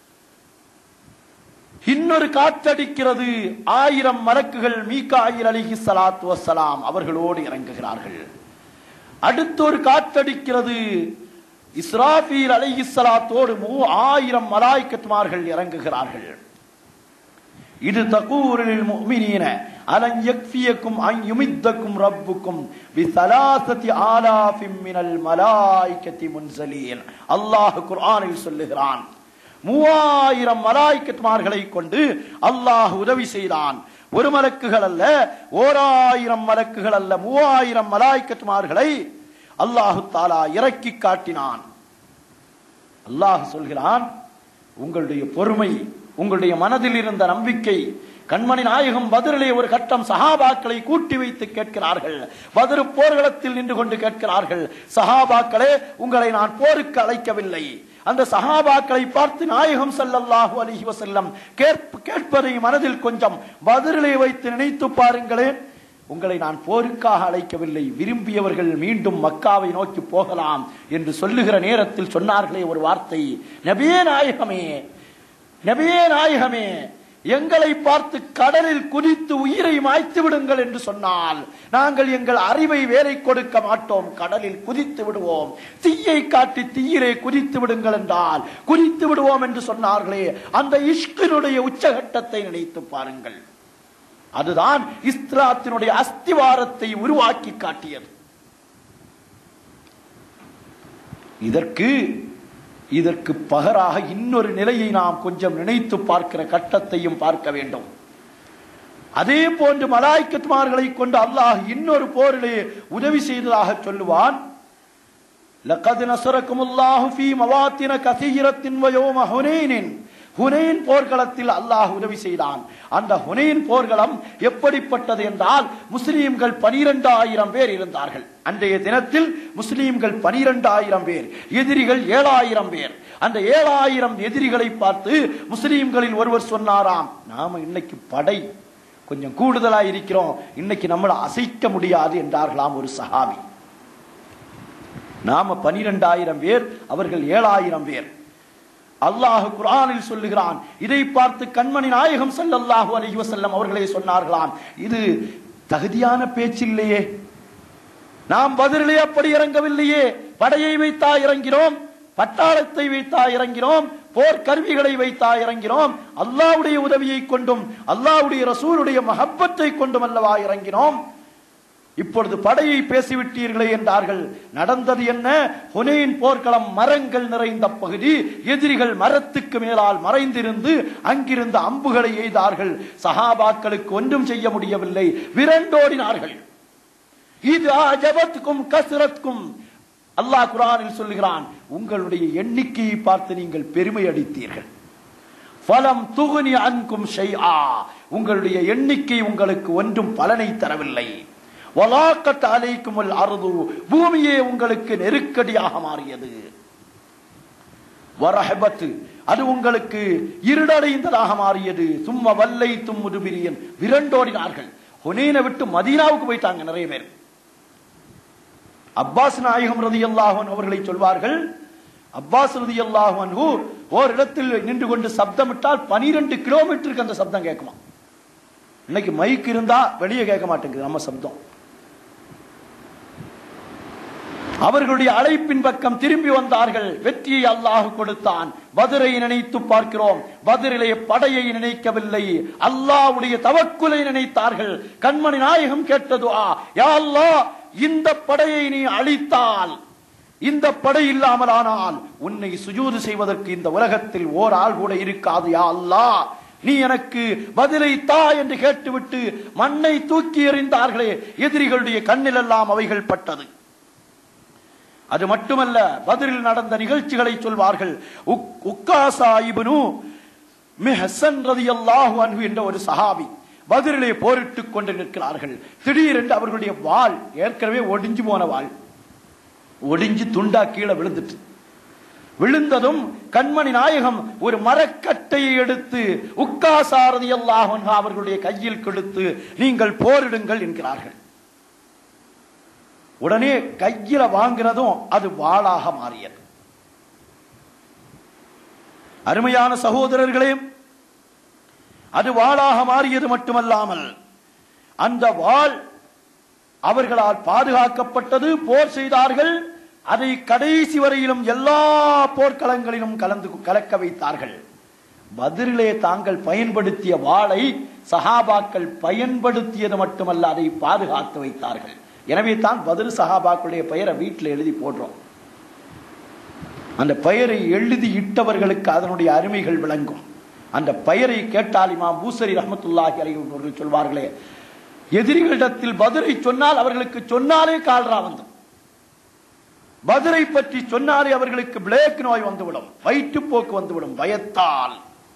இன்னொரு காற்றடிக்கிறது ஆயிரம் மலக்குகள் மீகாயில் அலிஹி சலாத்து வசலாம் அவர்களோடு இறங்குகிறார்கள் அடுத்து ஒரு காற்றடிக்கிறது இஸ்ராபீல் அலிஹி சலாத்தோடு மூ ஆயிரம் மலாய்க்கத்துமார்கள் இறங்குகிறார்கள் இது தகூரில் முஃமினீன அலன் யக்ஃபியக்கும் அன் யுமித்தக்கும் ரப்புக்கும் பி சலாசத்தி ஆலாஃபிம் மினல் மலாய்க்கத்தி முன்சலீன் அல்லாஹ் குர்ஆனில் சொல்லுகிறான் மூவாயிரம் மலாய்க்கத்துமார்களை கொண்டு அல்லாஹ் உதவி செய்தான் ஒரு மலக்குகள் அல்ல ஓர் ஆயிரம் மலக்குகள் அல்ல மூவாயிரம் மலாய்க்கத்துமார்களை அல்லாஹு தாலா இறக்கி காட்டினான் அல்லாஹ் சொல்கிறான் உங்களுடைய பொறுமை உங்களுடைய மனதில் இருந்த நம்பிக்கை கண்மணி நாயகம் பதிலே ஒரு கட்டம் சஹாபாக்களை கூட்டி வைத்து கேட்கிறார்கள் பதிரு போர்களத்தில் நின்று கொண்டு கேட்கிறார்கள் சஹாபாக்களே உங்களை நான் போருக்கு அழைக்கவில்லை அந்த சஹாபாக்களை பார்த்து நாயகம் ஸல்லல்லாஹு அலைஹி வஸல்லம் கேட்ப- கேட்பதை மனதில் கொஞ்சம் பதிலே வைத்து நினைத்து பாருங்களேன் உங்களை நான் போருக்காக அழைக்கவில்லை விரும்பியவர்கள் மீண்டும் மக்காவை நோக்கி போகலாம் என்று சொல்லுகிற நேரத்தில் சொன்னார்களே ஒரு வார்த்தை நபியே நாயகமே நபியே நாயகமே எங்களை பார்த்து கடலில் குதித்து உயிரை மாய்த்து விடுங்கள் என்று சொன்னால் நாங்கள் எங்கள் அறிவை வேலை கொடுக்க மாட்டோம் கடலில் குதித்து விடுவோம் தீயை காட்டி தீயிலே குதித்து விடுங்கள் என்றால் குதித்து விடுவோம் என்று சொன்னார்களே அந்த இஷ்கினுடைய உச்சகட்டத்தை நினைத்து பாருங்கள் அதுதான் இஸ்லாத்தினுடைய அஸ்திவாரத்தை உருவாக்கி காட்டியது இதற்கு இதற்கு பகராக இன்னொரு நிலையை நாம் கொஞ்சம் நினைத்து பார்க்கிற கட்டத்தையும் பார்க்க வேண்டும் அதே போன்று மலாய்க்கத்மார்களை கொண்டு அல்லாஹ் இன்னொரு போரிலே உதவி செய்ததாக சொல்லுவான் لقد نصركم الله في مواطن كثيرة ويوم حنين ஹுனைன் போர்க்களத்தில் அல்லாஹ் உதவி செய்தான் அந்த ஹுனைன் போர்க்களம் எப்படிப்பட்டது என்றால் முஸ்லீம்கள் பனிரெண்டாயிரம் பேர் இருந்தார்கள் அன்றைய தினத்தில் முஸ்லீம்கள் பனிரெண்டாயிரம் பேர் எதிரிகள் ஏழாயிரம் பேர் அந்த ஏழாயிரம் எதிரிகளை பார்த்து முஸ்லீம்களில் ஒருவர் சொன்னாராம் நாம இன்னைக்கு படை கொஞ்சம் கூடுதலா இருக்கிறோம் இன்னைக்கு நம்மளை அசைக்க முடியாது என்றார்களாம் ஒரு சஹாபி நாம பனிரெண்டாயிரம் பேர் அவர்கள் ஏழாயிரம் பேர் அல்லாஹ் குரானில் சொல்லுகிறான் இதை பார்த்து கண்மணி நாயகம் ஸல்லல்லாஹு அலைஹி வஸல்லம் அவர்களே சொன்னார்களாம் இது தகுதியான பேச்சில்லையே நாம் பதிலே அப்படி இறங்கவில்லையே படையை வைத்தா இறங்கிறோம் பட்டாளத்தை வைத்தா இறங்கிறோம் போர் கருவிகளை வைத்தா இறங்கிறோம் அல்லாஹ்வுடைய உதவியை கொண்டும் அல்லாஹ்வுடைய ரசூலுடைய மஹப்பத்தை கொண்டும் அல்லவா இறங்கினோம் இப்பொழுது படையை பேசிவிட்டீர்களே என்றார்கள் நடந்தது என்ன ஹுனைன் போர்க்களம் மரங்கள் நிறைந்த பகுதி எதிரிகள் மரத்துக்கு மேலால் மறைந்திருந்து அங்கிருந்த அம்புகளை எய்தார்கள் சஹாபாக்களுக்கு ஒன்றும் செய்ய முடியவில்லை விரண்டோடினார்கள் இது அஜபத்துக்கும் கசுரத்துக்கும் அல்லாஹ் குரானில் சொல்லுகிறான் உங்களுடைய எண்ணிக்கையை பார்த்து நீங்கள் பெருமை அடித்தீர்கள் பலம் துகுனி அன்கும் ஷைஆ உங்களுடைய எண்ணிக்கை உங்களுக்கு ஒன்றும் பலனை தரவில்லை வலாக்கத் அலைக்கும் அருது பூமியே உங்களுக்கு நெருக்கடியாக மாறியது வரஹபத்து அது உங்களுக்கு இருடடைந்ததாக மாறியது சும்மா வல்லை தும்முதுபிரியன் விரண்டோடினார்கள் ஹுனேனை விட்டு மதீனாவுக்கு போயிட்டாங்க நிறைய பேர் அப்பாஸ் நாயகம் ரதி அல்லாஹன் அவர்களை சொல்வார்கள் அப்பாஸ் ரதி அல்லாஹன் ஓர் இடத்தில் நின்று கொண்டு சப்தமிட்டால் பனிரெண்டு கிலோமீட்டருக்கு அந்த சப்தம் கேட்குமா இன்னைக்கு மைக் இருந்தா வெளியே கேட்க மாட்டேங்குது நம்ம சப்தம் அவர்களுடைய அழைப்பின் பக்கம் திரும்பி வந்தார்கள் வெற்றியை அல்லாஹ் கொடுத்தான் பதிரை நினைத்து பார்க்கிறோம் பதிரிலே படையை நினைக்கவில்லை அல்லாஹ்வுடைய தவக்குலை நினைத்தார்கள் கண்மணி நாயகம் கேட்டது ஆ யா அல்லாஹ் இந்த படையை நீ அழித்தால் இந்த படை இல்லாமலானால் உன்னை சுஜூது செய்வதற்கு இந்த உலகத்தில் ஓர் ஆள் கூட இருக்காது யா அல்லாஹ் நீ எனக்கு பதிலை தா என்று கேட்டுவிட்டு மண்ணை தூக்கி எறிந்தார்களே எதிரிகளுடைய கண்ணிலெல்லாம் அவைகள் பட்டது அது மட்டுமல்ல பதிலில் நடந்த நிகழ்ச்சிகளை சொல்வார்கள் உக்- உக்காசா இப்னு மிஹ்சன் ரலியல்லாஹு அன்ஹு என்ற ஒரு சஹாபி பதிரிலே போரிட்டுக் கொண்டு நிற்கிறார்கள் திடீரென்று அவர்களுடைய வாள் ஏற்கனவே ஒடிஞ்சு போன வாள் ஒடிஞ்சு துண்டா கீழே விழுந்துட்டு விழுந்ததும் கண்மணி நாயகம் ஒரு மரக்கட்டையை எடுத்து உக்காசாரதி அல்லாஹ் அவர்களுடைய கையில் கொடுத்து நீங்கள் போரிடுங்கள் என்கிறார்கள் உடனே கையில வாங்கினதும் அது வாளாக மாறியது அருமையான சகோதரர்களே அது வாளாக மாறியது மட்டுமல்லாமல் அந்த வாள் அவர்களால் பாதுகாக்கப்பட்டது போர் செய்தார்கள் அதை கடைசி வரையிலும் எல்லா போர்க்களங்களிலும் கலந்து கலக்க வைத்தார்கள் பதிரிலே தாங்கள் பயன்படுத்திய வாளை சஹாபாக்கள் பயன்படுத்தியது மட்டுமல்ல அதை பாதுகாத்து வைத்தார்கள் எனவே தான் பதில் சஹாபாக்களுடைய பெயரை வீட்டில் எழுதி போடுறோம் அந்த பெயரை எழுதி இட்டவர்களுக்கு அதனுடைய அருமைகள் விளங்கும் அந்த பெயரை கேட்டால் இமாம் பூசரி ரஹமத்துல்லாஹி அலைஹி அவர்கள் சொல்வார்களே எதிரிகளிடத்தில் பதிலை சொன்னால் அவர்களுக்கு சொன்னாலே கால்ரா வந்து பதிலை பற்றி சொன்னாலே அவர்களுக்கு பிளேக் நோய் வந்துவிடும் வயிற்றுப்போக்கு வந்துவிடும் பயத்தால்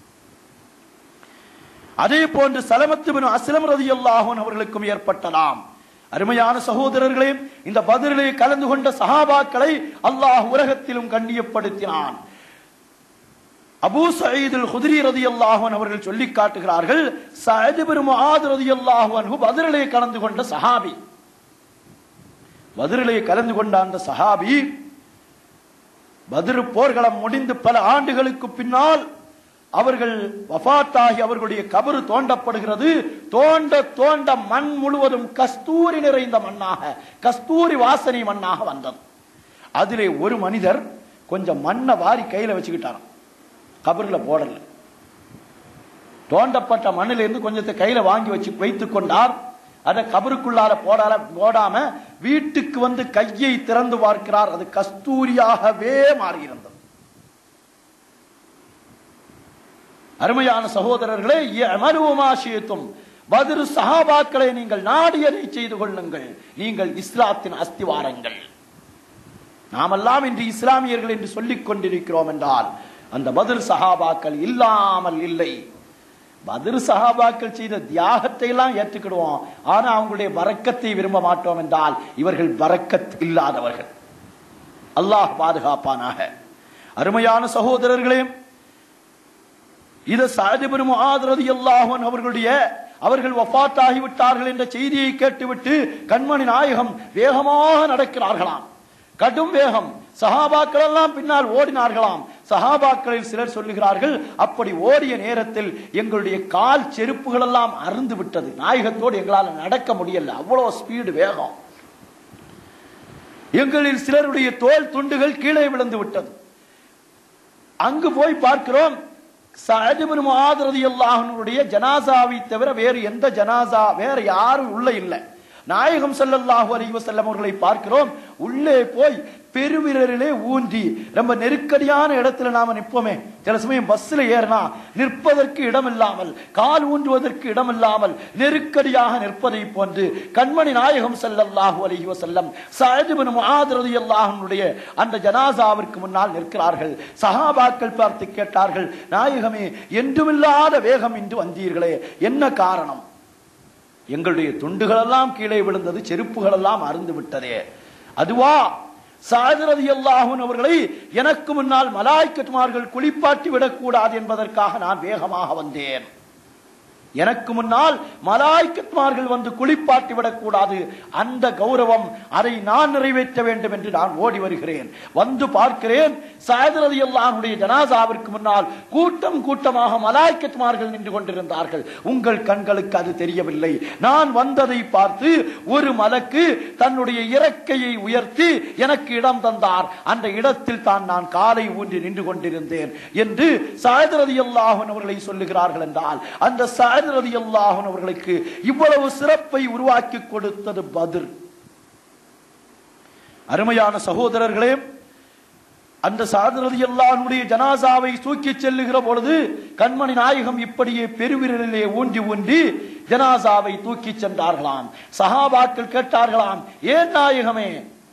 அதே போன்று சலமத்து பின் அஸ்லம் ரதியல்லாஹன் அவர்களுக்கும் ஏற்பட்டதாம் அருமையான சகோதரர்களே இந்த பதிலே கலந்து கொண்ட சஹாபாக்களை அல்லாஹ் உலகத்திலும் கண்ணியப்படுத்தினான் அபூ சயீதுல் குதிரி ரதியல்லாஹு அவர்கள் சொல்லி காட்டுகிறார்கள் சயது பின் முஆத் ரதியல்லாஹு அன்ஹு பதிலே கலந்து கொண்ட சஹாபி பதிலே கலந்து கொண்ட அந்த சஹாபி பதிரு போர்க்களம் முடிந்து பல ஆண்டுகளுக்கு பின்னால் அவர்கள் வஃபாத்தாகி அவர்களுடைய கபரு தோண்டப்படுகிறது தோண்ட தோண்ட மண் முழுவதும் கஸ்தூரி நிறைந்த மண்ணாக கஸ்தூரி வாசனை மண்ணாக வந்தது அதிலே ஒரு மனிதர் கொஞ்சம் மண்ணை வாரி கையில வச்சுக்கிட்டாராம் கபர்ல போடல தோண்டப்பட்ட மண்ணிலிருந்து கொஞ்சத்தை கையில வாங்கி வச்சு வைத்துக் கொண்டார் அதை கபருக்குள்ளார போடால போடாம வீட்டுக்கு வந்து கையை திறந்து பார்க்கிறார் அது கஸ்தூரியாகவே மாறியிருந்தது அருமையான சகோதரர்களே அமருவமாசியத்தும் பதிரு சஹாபாக்களை நீங்கள் நாடியதை செய்து கொள்ளுங்கள் நீங்கள் இஸ்லாத்தின் அஸ்திவாரங்கள் நாமெல்லாம் இன்று இஸ்லாமியர்கள் என்று சொல்லிக் கொண்டிருக்கிறோம் என்றால் அந்த பதில் சஹாபாக்கள் இல்லாமல் இல்லை பதில் சஹாபாக்கள் செய்த தியாகத்தை எல்லாம் ஏற்றுக்கிடுவோம் ஆனா அவங்களுடைய வரக்கத்தை விரும்ப மாட்டோம் என்றால் இவர்கள் வரக்கத் இல்லாதவர்கள் அல்லாஹ் பாதுகாப்பானாக அருமையான சகோதரர்களே இது சாதிபெரும் ஆதரது அல்லாஹன் அவர்களுடைய அவர்கள் வஃபாத் ஆகிவிட்டார்கள் என்ற செய்தியை கேட்டுவிட்டு கண்மணி நாயகம் வேகமாக நடக்கிறார்களாம் கடும் வேகம் சஹாபாக்கள் எல்லாம் பின்னால் ஓடினார்களாம் சஹாபாக்களில் சிலர் சொல்லுகிறார்கள் அப்படி ஓடிய நேரத்தில் எங்களுடைய கால் செருப்புகள் எல்லாம் அருந்து விட்டது நாயகத்தோடு எங்களால் நடக்க முடியல அவ்வளவு ஸ்பீடு வேகம் எங்களில் சிலருடைய தோல் துண்டுகள் கீழே விழுந்து விட்டது அங்கு போய் பார்க்கிறோம் சஹஜபின் ஆதரதி அல்லாஹனுடைய ஜனாசாவை தவிர வேறு எந்த ஜனாசா வேற யாரும் உள்ள இல்லை நாயகம் ஸல்லல்லாஹு அலைஹி வஸல்லம் அவர்களை பார்க்கிறோம் உள்ளே போய் பெருவிரலிலே ஊன்றி ரொம்ப நெருக்கடியான இடத்துல நாம நிற்போமே சில சமயம் பஸ்ல ஏறினா நிற்பதற்கு இடமில்லாமல் கால் ஊன்றுவதற்கு இடமில்லாமல் நெருக்கடியாக நிற்பதை போன்று கண்மணி நாயகம் ஸல்லல்லாஹு அலைஹி வஸல்லம் சஅத் இப்னு முஆத் ரலியல்லாஹு அன்ஹுடைய அந்த ஜனாசாவிற்கு முன்னால் நிற்கிறார்கள் சஹாபாக்கள் பார்த்து கேட்டார்கள் நாயகமே என்றுமில்லாத வேகம் இன்று வந்தீர்களே என்ன காரணம் எங்களுடைய துண்டுகளெல்லாம் கீழே விழுந்தது செருப்புகளெல்லாம் அருந்து விட்டதே அதுவா சாதரதி அல்லாஹுன் அவர்களை எனக்கு முன்னால் மலாய்க்கட்டுமார்கள் குளிப்பாட்டி விடக்கூடாது என்பதற்காக நான் வேகமாக வந்தேன் எனக்கு முன்னால் மலாய்க்கத்மார்கள் வந்து குளிப்பாட்டி விடக்கூடாது அந்த கௌரவம் அதை நான் நிறைவேற்ற வேண்டும் என்று நான் ஓடி வருகிறேன் வந்து பார்க்கிறேன் சாயதரதி அல்லாஹுடைய ஜனாசாவிற்கு முன்னால் கூட்டம் கூட்டமாக மலாய்க்கத்மார்கள் நின்று கொண்டிருந்தார்கள் உங்கள் கண்களுக்கு அது தெரியவில்லை நான் வந்ததை பார்த்து ஒரு மலக்கு தன்னுடைய இறக்கையை உயர்த்தி எனக்கு இடம் தந்தார் அந்த இடத்தில் தான் நான் காலை ஊன்றி நின்று கொண்டிருந்தேன் என்று சாயதரதி அல்லாஹன் அவர்களை சொல்லுகிறார்கள் என்றால் அந்த சாயதரதி அல்லாஹன் அவர்களுக்கு இவ்வளவு சிறப்பை உருவாக்கி கொடுத்தது பதிர் அருமையான சகோதரர்களே அந்த சாதரதி அல்லாஹனுடைய ஜனாசாவை தூக்கி செல்லுகிற பொழுது கண்மணி நாயகம் இப்படியே பெருவிரலிலே ஊன்றி ஊன்றி ஜனாசாவை தூக்கி சென்றார்களாம் சஹாபாக்கள் கேட்டார்களாம் ஏன் நாயகமே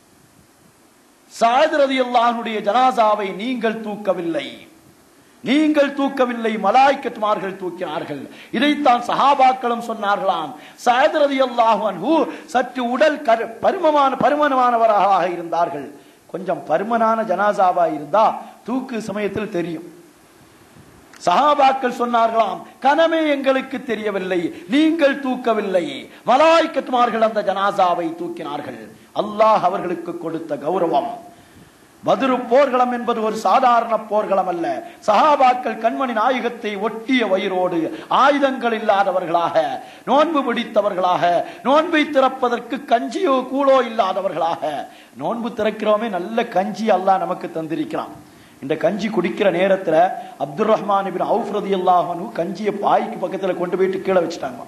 சாதரதி அல்லாஹனுடைய ஜனாசாவை நீங்கள் தூக்கவில்லை நீங்கள் தூக்கவில்லை மலாய்க்கத்துமார்கள் தூக்கினார்கள் இதைத்தான் சஹாபாக்களும் சொன்னார்களாம் சாயதரதி அல்லாஹு அன்ஹு சற்று உடல் கரு பருமமான பருமனமானவராக இருந்தார்கள் கொஞ்சம் பருமனான ஜனாசாவா இருந்தா தூக்கு சமயத்தில் தெரியும் சஹாபாக்கள் சொன்னார்களாம் கனமே எங்களுக்கு தெரியவில்லை நீங்கள் தூக்கவில்லை மலாய்க்கத்துமார்கள் அந்த ஜனாசாவை தூக்கினார்கள் அல்லாஹ் அவர்களுக்கு கொடுத்த கௌரவம் மதுரு போர்களம் என்பது ஒரு சாதாரண போர்களம் அல்ல சஹாபாக்கள் கண்மணி நாயகத்தை ஒட்டிய வயிறோடு ஆயுதங்கள் இல்லாதவர்களாக நோன்பு பிடித்தவர்களாக நோன்பை திறப்பதற்கு கஞ்சியோ கூழோ இல்லாதவர்களாக நோன்பு திறக்கிறோமே நல்ல கஞ்சி அல்லாஹ் நமக்கு தந்திருக்கிறான் இந்த கஞ்சி குடிக்கிற நேரத்துல அப்துல் ரஹ்மான் இபின் அவுஃப் ரதியல்லாஹு கஞ்சியை பாய்க்கு பக்கத்துல கொண்டு போயிட்டு கீழே வச்சுட்டாங்க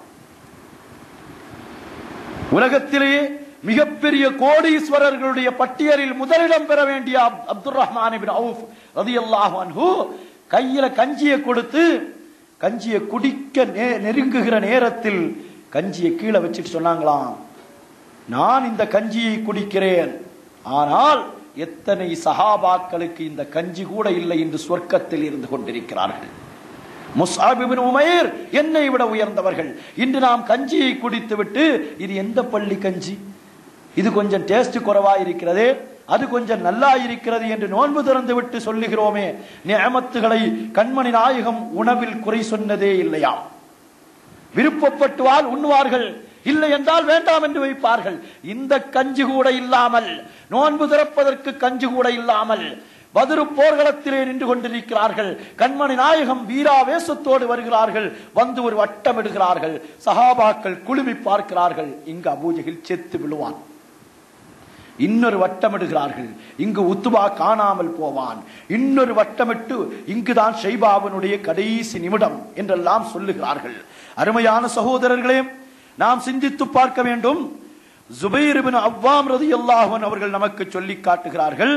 உலகத்திலேயே மிகப்பெரிய கோடீஸ்வரர்களுடைய பட்டியலில் முதலிடம் பெற வேண்டிய அப்- அப்துல் ரஹ்மான் இபின் அவுஃப் ரதியல்லாஹு அன்ஹு கையில கஞ்சியை கொடுத்து கஞ்சியை குடிக்க நே- நெருங்குகிற நேரத்தில் கஞ்சியை கீழே வச்சுட்டு சொன்னாங்களாம் நான் இந்த கஞ்சியை குடிக்கிறேன் ஆனால் எத்தனை சஹாபாக்களுக்கு இந்த கஞ்சி கூட இல்லை என்று சொர்க்கத்தில் இருந்து கொண்டிருக்கிறார்கள் முஸ்ஆப் இப்னு உமைர் என்னை விட உயர்ந்தவர்கள் இன்று நாம் கஞ்சியை குடித்துவிட்டு இது எந்த பள்ளி கஞ்சி இது கொஞ்சம் டேஸ்ட் குறைவா இருக்கிறதே அது கொஞ்சம் நல்லா இருக்கிறது என்று நோன்பு திறந்து விட்டு சொல்லுகிறோமே நியமத்துகளை கண்மணி நாயகம் உணவில் குறை சொன்னதே இல்லையா விருப்பப்பட்டுவால் உண்ணுவார்கள் இல்லை என்றால் வேண்டாம் என்று வைப்பார்கள் இந்த கஞ்சி கூட இல்லாமல் நோன்பு திறப்பதற்கு கஞ்சி கூட இல்லாமல் பதிரு போர்க்களத்திலே நின்று கொண்டிருக்கிறார்கள் கண்மணி நாயகம் வீராவேசத்தோடு வருகிறார்கள் வந்து ஒரு வட்டம் இடுகிறார்கள் சஹாபாக்கள் குழுமி பார்க்கிறார்கள் இங்கு அபூஜகில் செத்து விழுவான் இன்னொரு வட்டமிடுகிறார்கள் இங்கு உத்துபா காணாமல் போவான் இன்னொரு வட்டமிட்டு இங்குதான் ஷைபாவனுடைய கடைசி நிமிடம் என்றெல்லாம் சொல்லுகிறார்கள் அருமையான சகோதரர்களே நாம் சிந்தித்து பார்க்க வேண்டும் ஜுபைர் இப்னு அவ்வாம் ரதியல்லாஹு அவர்கள் நமக்கு சொல்லி காட்டுகிறார்கள்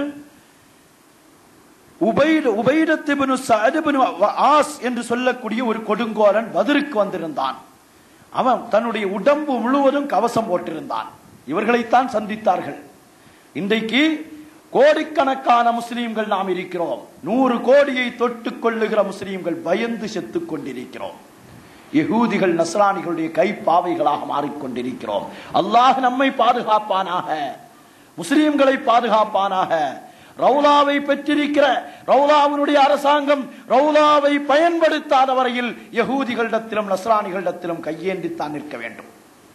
உபைட உபைடத் இப்னு சஅத் இப்னு ஆஸ் என்று சொல்லக்கூடிய ஒரு கொடுங்கோலன் பதிருக்கு வந்திருந்தான் அவன் தன்னுடைய உடம்பு முழுவதும் கவசம் போட்டிருந்தான் இவர்களைத்தான் சந்தித்தார்கள் இன்றைக்கு கோடிக்கணக்கான முஸ்லீம்கள் நாம் இருக்கிறோம் நூறு கோடியை தொட்டுக் கொள்ளுகிற முஸ்லீம்கள் பயந்து செத்துக் கொண்டிருக்கிறோம் யகூதிகள் நஸ்ரானிகளுடைய கைப்பாவைகளாக மாறிக்கொண்டிருக்கிறோம் அல்லாஹ் நம்மை பாதுகாப்பானாக முஸ்லீம்களை பாதுகாப்பானாக ரவுலாவை பெற்றிருக்கிற ரவுலாவினுடைய அரசாங்கம் ரவுலாவை பயன்படுத்தாத வரையில் யகூதிகளிடத்திலும் நஸ்ரானிகளிடத்திலும் கையேந்தித்தான் நிற்க வேண்டும்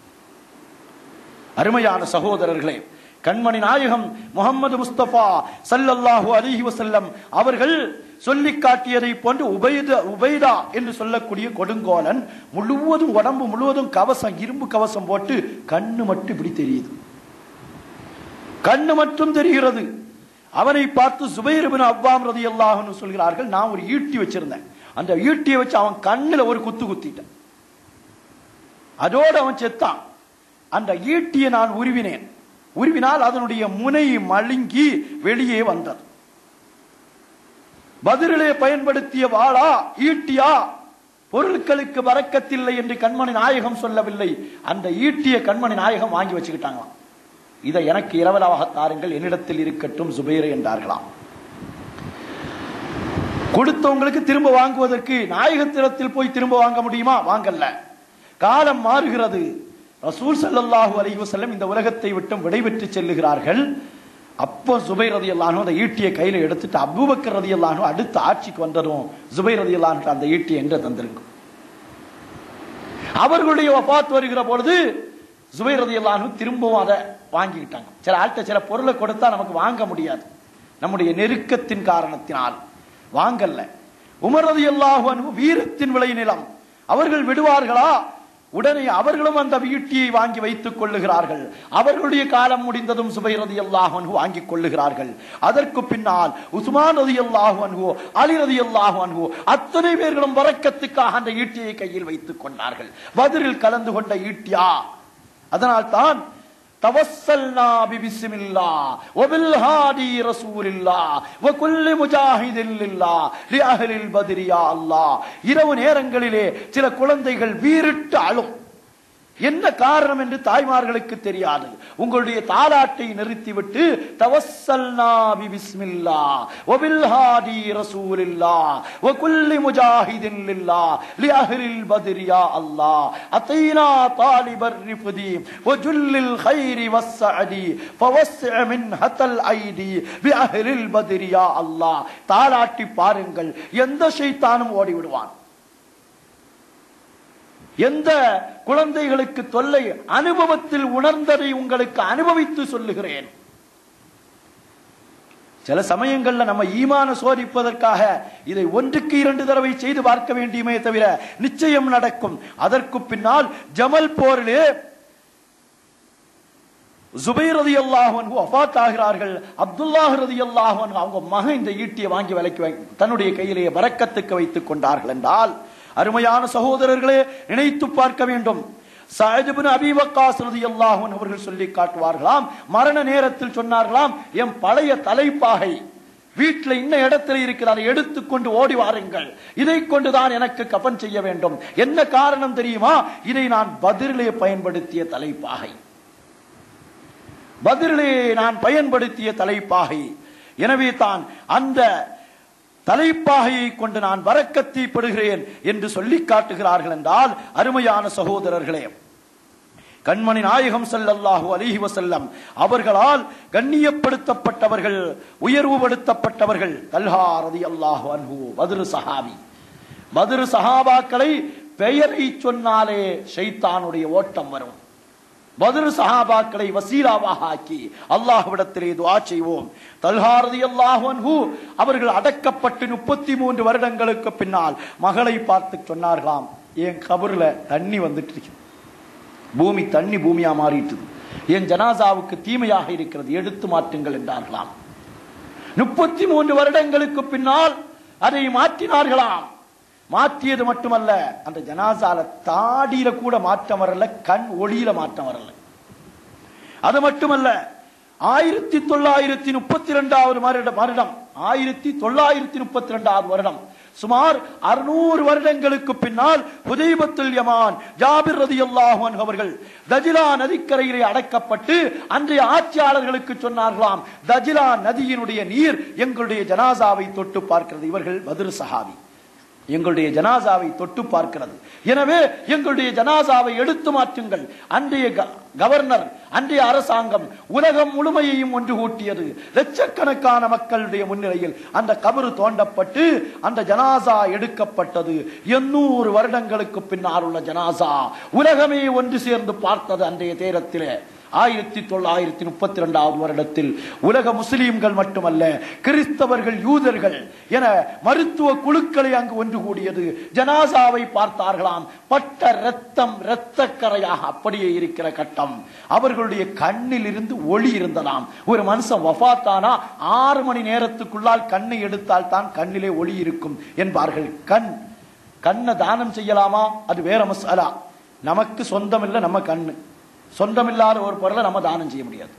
அருமையான சகோதரர்களே கண்மணி நாயகம் முகமது முஸ்தபா சல்லல்லாஹு அலிஹி வசல்லம் அவர்கள் சொல்லி காட்டியதை போன்று உபைத உபைதா என்று சொல்லக்கூடிய கொடுங்கோலன் முழுவதும் உடம்பு முழுவதும் கவசம் இரும்பு கவசம் போட்டு கண்ணு மட்டும் இப்படி தெரியுது கண்ணு மட்டும் தெரிகிறது அவனை பார்த்து சுபைர் பின் அவ்வாம் ரதி அல்லாஹ்னு சொல்கிறார்கள் நான் ஒரு ஈட்டி வச்சிருந்தேன் அந்த ஈட்டியை வச்சு அவன் கண்ணுல ஒரு குத்து குத்திட்டேன் அதோடு அவன் செத்தான் அந்த ஈட்டியை நான் உருவினேன் உருவினால் அதனுடைய முனை மழுங்கி வெளியே வந்தது பதிலே பயன்படுத்திய வாளா ஈட்டியா பொருட்களுக்கு வரக்கத்தில்லை என்று கண்மணி நாயகம் சொல்லவில்லை அந்த ஈட்டிய கண்மணி நாயகம் வாங்கி வச்சுக்கிட்டாங்களாம் இதை எனக்கு இரவலாக தாருங்கள் என்னிடத்தில் இருக்கட்டும் சுபைரை என்றார்களாம் கொடுத்தவங்களுக்கு திரும்ப வாங்குவதற்கு நாயகத்திடத்தில் போய் திரும்ப வாங்க முடியுமா வாங்கல்ல காலம் மாறுகிறது ரசூல் ஸல்லல்லாஹு அலைஹி வஸல்லம் இந்த உலகத்தை விட்டு விடைபெற்று செல்லுகிறார்கள் அப்போ சுபைர் ரதியல்லாஹு அந்த ஈட்டியை கையில எடுத்துட்டு அபூபக்கர் ரதியல்லாஹு அடுத்த ஆட்சிக்கு வந்ததும் சுபைர் ரதியல்லாஹு அந்த ஈட்டியை எங்க தந்திருக்கும் அவர்களுடைய வஃபாத் வருகிற பொழுது சுபைர் ரதியல்லாஹு திரும்பவும் அதை வாங்கிக்கிட்டாங்க சில ஆள்கிட்ட சில பொருளை கொடுத்தா நமக்கு வாங்க முடியாது நம்முடைய நெருக்கத்தின் காரணத்தினால் வாங்கல்ல உமர் ரதியல்லாஹு அன்ஹு வீரத்தின் விளைநிலம் அவர்கள் விடுவார்களா உடனே அவர்களும் அந்த ஈட்டியை வாங்கி வைத்துக் கொள்ளுகிறார்கள் அவர்களுடைய காலம் முடிந்ததும் சுபை ரதி அல்லாஹு வாங்கிக் கொள்ளுகிறார்கள் அதற்கு பின்னால் உஸ்மான் ரதி அல்லாஹு அலி ரதி அல்லாஹு அத்தனை பேர்களும் வரக்கத்துக்காக அந்த ஈட்டியை கையில் வைத்துக் கொண்டார்கள் பதிலில் கலந்து கொண்ட ஈட்டியா அதனால் தான் توسلنا ببسم الله وبالهادي رسول الله وكل مجاهد لله لأهل البدر يا الله இரவு நேரங்களிலே சில குழந்தைகள் வீறிட்டு அழும் என்ன காரணம் என்று தாய்மார்களுக்கு தெரியாது உங்களுடைய தாலாட்டை நிறுத்திவிட்டு தவசல்னா பி பிஸ்மில்லா வபில் ஹாதி ரசூலில்லா வகுல்லி முஜாஹிதின் லில்லா லிஅஹ்லில் பத்ர் யா அல்லாஹ் அதைனா தாலிபர் ரிஃபதி வஜுல்லில் கைரி வஸ்ஸஅதி ஃபவஸ்ஸ மின் ஹத்தல் ஐடி பிஅஹ்லில் பத்ர் யா அல்லாஹ் தாலாட்டி பாருங்கள் எந்த ஷைத்தானும் ஓடி விடுவான் எந்த குழந்தைகளுக்கு தொல்லை அனுபவத்தில் உணர்ந்ததை உங்களுக்கு அனுபவித்து சொல்லுகிறேன் சில சமயங்கள்ல நம்ம ஈமான சோதிப்பதற்காக இதை ஒன்றுக்கு இரண்டு தடவை செய்து பார்க்க வேண்டியமே தவிர நிச்சயம் நடக்கும் அதற்கு பின்னால் ஜமல் போரிலே ஜுபைர் ரதி அல்லாஹன் அஃபாத் ஆகிறார்கள் அப்துல்லாஹ் ரதி அல்லாஹன் அவங்க மகன் இந்த ஈட்டியை வாங்கி விலைக்கு வாங்கி தன்னுடைய கையிலேயே வரக்கத்துக்கு வைத்துக் கொண்டார்கள் என்றால் அருமையான சகோதரர்களே நினைத்து பார்க்க வேண்டும் சஹஜபின் அபிவக்காஸ் ரலியல்லாஹு அன்ஹு அவர்கள் சொல்லி காட்டுவார்களாம் மரண நேரத்தில் சொன்னார்களாம் என் பழைய தலைப்பாகை வீட்டில் இன்ன இடத்துல இருக்கிறார் எடுத்துக்கொண்டு ஓடி வாருங்கள் இதை கொண்டுதான் எனக்கு கபன் செய்ய வேண்டும் என்ன காரணம் தெரியுமா இதை நான் பதிலே பயன்படுத்திய தலைப்பாகை பதிலே நான் பயன்படுத்திய தலைப்பாகை எனவே தான் அந்த தலைப்பாகையை கொண்டு நான் வரக்கத்தை பெறுகிறேன் என்று சொல்லி காட்டுகிறார்கள் என்றால் அருமையான சகோதரர்களே கண்மணி நாயகம் ஸல்லல்லாஹு அலைஹி வஸல்லம் அவர்களால் கண்ணியப்படுத்தப்பட்டவர்கள் உயர்வுபடுத்தப்பட்டவர்கள் தல்ஹா ரலியல்லாஹு அன்ஹு பத்ரு சஹாபி பத்ரு சஹாபாக்களை பெயரை சொன்னாலே ஷைத்தானுடைய ஓட்டம் வரும் பதில் சஹாபாக்களை வசீலாவாக ஆக்கி அல்லாஹ்விடத்திலே துஆ செய்வோம் தல்ஹாரதி அல்லாஹு அவர்கள் அடக்கப்பட்டு முப்பத்தி மூன்று வருடங்களுக்கு பின்னால் மகளை பார்த்து சொன்னார்களாம் என் கபர்ல தண்ணி வந்துட்டு இருக்கு பூமி தண்ணி பூமியா மாறிட்டுது என் ஜனாசாவுக்கு தீமையாக இருக்கிறது எடுத்து மாற்றுங்கள் என்றார்களாம் முப்பத்தி மூன்று வருடங்களுக்கு பின்னால் அதை மாற்றினார்களாம் மாற்றியது மட்டுமல்ல அந்த ஜனாசால தாடியில கூட மாற்றம் வரல கண் ஒளியில மாற்றம் வரல அது மட்டுமல்ல ஆயிரத்தி தொள்ளாயிரத்தி முப்பத்தி ரெண்டாவது வருடம் வருடம் ஆயிரத்தி தொள்ளாயிரத்தி முப்பத்தி ரெண்டாவது வருடம் சுமார் அறுநூறு வருடங்களுக்கு பின்னால் ஹுதைபத்துல் யமான் ஜாபிர் ரதியல்லாஹு அன்ஹு அவர்கள் தஜிலா நதிக்கரையிலே அடக்கப்பட்டு அன்றைய ஆட்சியாளர்களுக்கு சொன்னார்களாம் தஜிலா நதியினுடைய நீர் எங்களுடைய ஜனாசாவை தொட்டு பார்க்கிறது இவர்கள் பத்ர் சஹாபி எங்களுடைய ஜனாசாவை தொட்டு பார்க்கிறது எனவே எங்களுடைய ஜனாசாவை எடுத்து மாற்றுங்கள் அன்றைய க- கவர்னர் அன்றைய அரசாங்கம் உலகம் முழுமையையும் ஒன்று கூட்டியது லட்சக்கணக்கான மக்களுடைய முன்னிலையில் அந்த கபறு தோண்டப்பட்டு அந்த ஜனாசா எடுக்கப்பட்டது எண்ணூறு வருடங்களுக்கு பின்னால் உள்ள ஜனாசா உலகமே ஒன்று சேர்ந்து பார்த்தது அன்றைய தேரத்திலே ஆயிரத்தி தொள்ளாயிரத்தி முப்பத்தி இரண்டாவது வருடத்தில் உலக முஸ்லீம்கள் மட்டுமல்ல கிறிஸ்தவர்கள் யூதர்கள் என மருத்துவ குழுக்களை அங்கு ஒன்று கூடியது ஜனாசாவை பார்த்தார்களாம் பட்ட ரத்தம் இரத்தக்கரையாக அப்படியே இருக்கிற கட்டம் அவர்களுடைய கண்ணில் இருந்து ஒளி இருந்ததாம் ஒரு மனுஷன் வஃபாத்தானா ஆறு மணி நேரத்துக்குள்ளால் கண்ணை எடுத்தால் தான் கண்ணிலே ஒளி இருக்கும் என்பார்கள் கண் கண்ணை தானம் செய்யலாமா அது வேற மசாலா நமக்கு சொந்தம் இல்லை நம்ம கண்ணு சொந்தமில்லாத ஒரு பொருளை நம்ம தானம் செய்ய முடியாது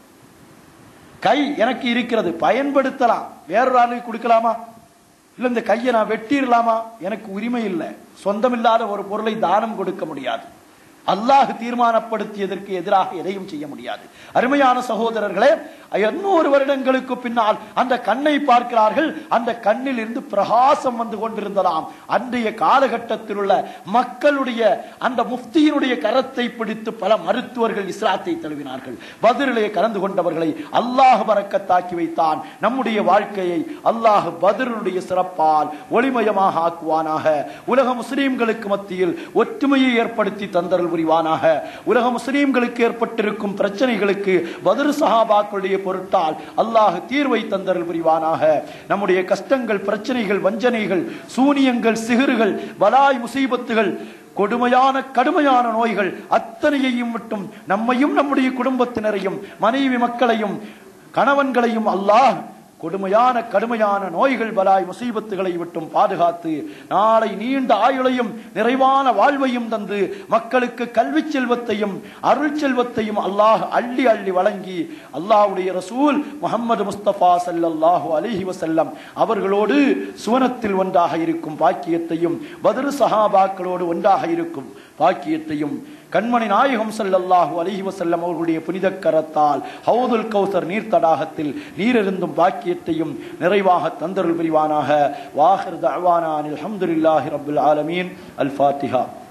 கை எனக்கு இருக்கிறது பயன்படுத்தலாம் வேறொரு ஆளுக்கு கொடுக்கலாமா இல்ல இந்த கையை நான் வெட்டிடலாமா எனக்கு உரிமை இல்லை சொந்தமில்லாத ஒரு பொருளை தானம் கொடுக்க முடியாது அல்லாஹ் தீர்மானப்படுத்தியதற்கு எதிராக எதையும் செய்ய முடியாது அருமையான சகோதரர்களே எண்ணூறு வருடங்களுக்கு பின்னால் அந்த கண்ணை பார்க்கிறார்கள் அந்த கண்ணில் இருந்து பிரகாசம் வந்து கொண்டிருந்ததாம் அன்றைய காலகட்டத்தில் உள்ள மக்களுடைய அந்த முஃப்தியினுடைய கரத்தை பிடித்து பல மருத்துவர்கள் இஸ்லாத்தை தழுவினார்கள் பதிரிலே கலந்து கொண்டவர்களை அல்லாஹ் பறக்கத்தாக்கி வைத்தான் நம்முடைய வாழ்க்கையை அல்லாஹ் பதிலுடைய சிறப்பால் ஒளிமயமாக ஆக்குவானாக உலக முஸ்லீம்களுக்கு மத்தியில் ஒற்றுமையை ஏற்படுத்தி தந்தருள் புரிவானாக உலக முஸ்லீம்களுக்கு ஏற்பட்டிருக்கும் பிரச்சனைகளுக்கு பதில் சஹாபாக்களுடைய பொருட்டால் அல்லாஹ் தீர்வை தந்தருள் புரிவானாக நம்முடைய கஷ்டங்கள் பிரச்சனைகள் வஞ்சனைகள் சூனியங்கள் சிகிறுகள் பலாய் முசீபத்துகள் கொடுமையான கடுமையான நோய்கள் அத்தனையையும் விட்டும் நம்மையும் நம்முடைய குடும்பத்தினரையும் மனைவி மக்களையும் கணவன்களையும் அல்லாஹ் கொடுமையான கடுமையான நோய்கள் பலாய் முசீபத்துகளை விட்டும் பாதுகாத்து நாளை நீண்ட ஆயுளையும் நிறைவான வாழ்வையும் தந்து மக்களுக்கு கல்வி செல்வத்தையும் அருள் செல்வத்தையும் அல்லாஹ் அள்ளி அள்ளி வழங்கி அல்லாஹ்வுடைய ரசூல் முகமது முஸ்தபா ஸல்லல்லாஹு அலைஹி வஸல்லம் அவர்களோடு சுவனத்தில் ஒன்றாக இருக்கும் பாக்கியத்தையும் பத்ரு சஹாபாக்களோடு ஒன்றாக இருக்கும் பாக்கியத்தையும் கண்மணி நாயகம் ஸல்லல்லாஹு அலைஹி வஸல்லம் அவர்களுடைய புனித கரத்தால் ஹவுதுல் கௌசர் நீர் தடாகத்தில் நீரிருந்தும் பாக்கியத்தையும் நிறைவாக தந்தருள் புரிவானாக வாஹிர் தஅவானா அனில் ஹம்துலில்லாஹி ரப்பில் ஆலமீன் அல் ஃபாத்திஹா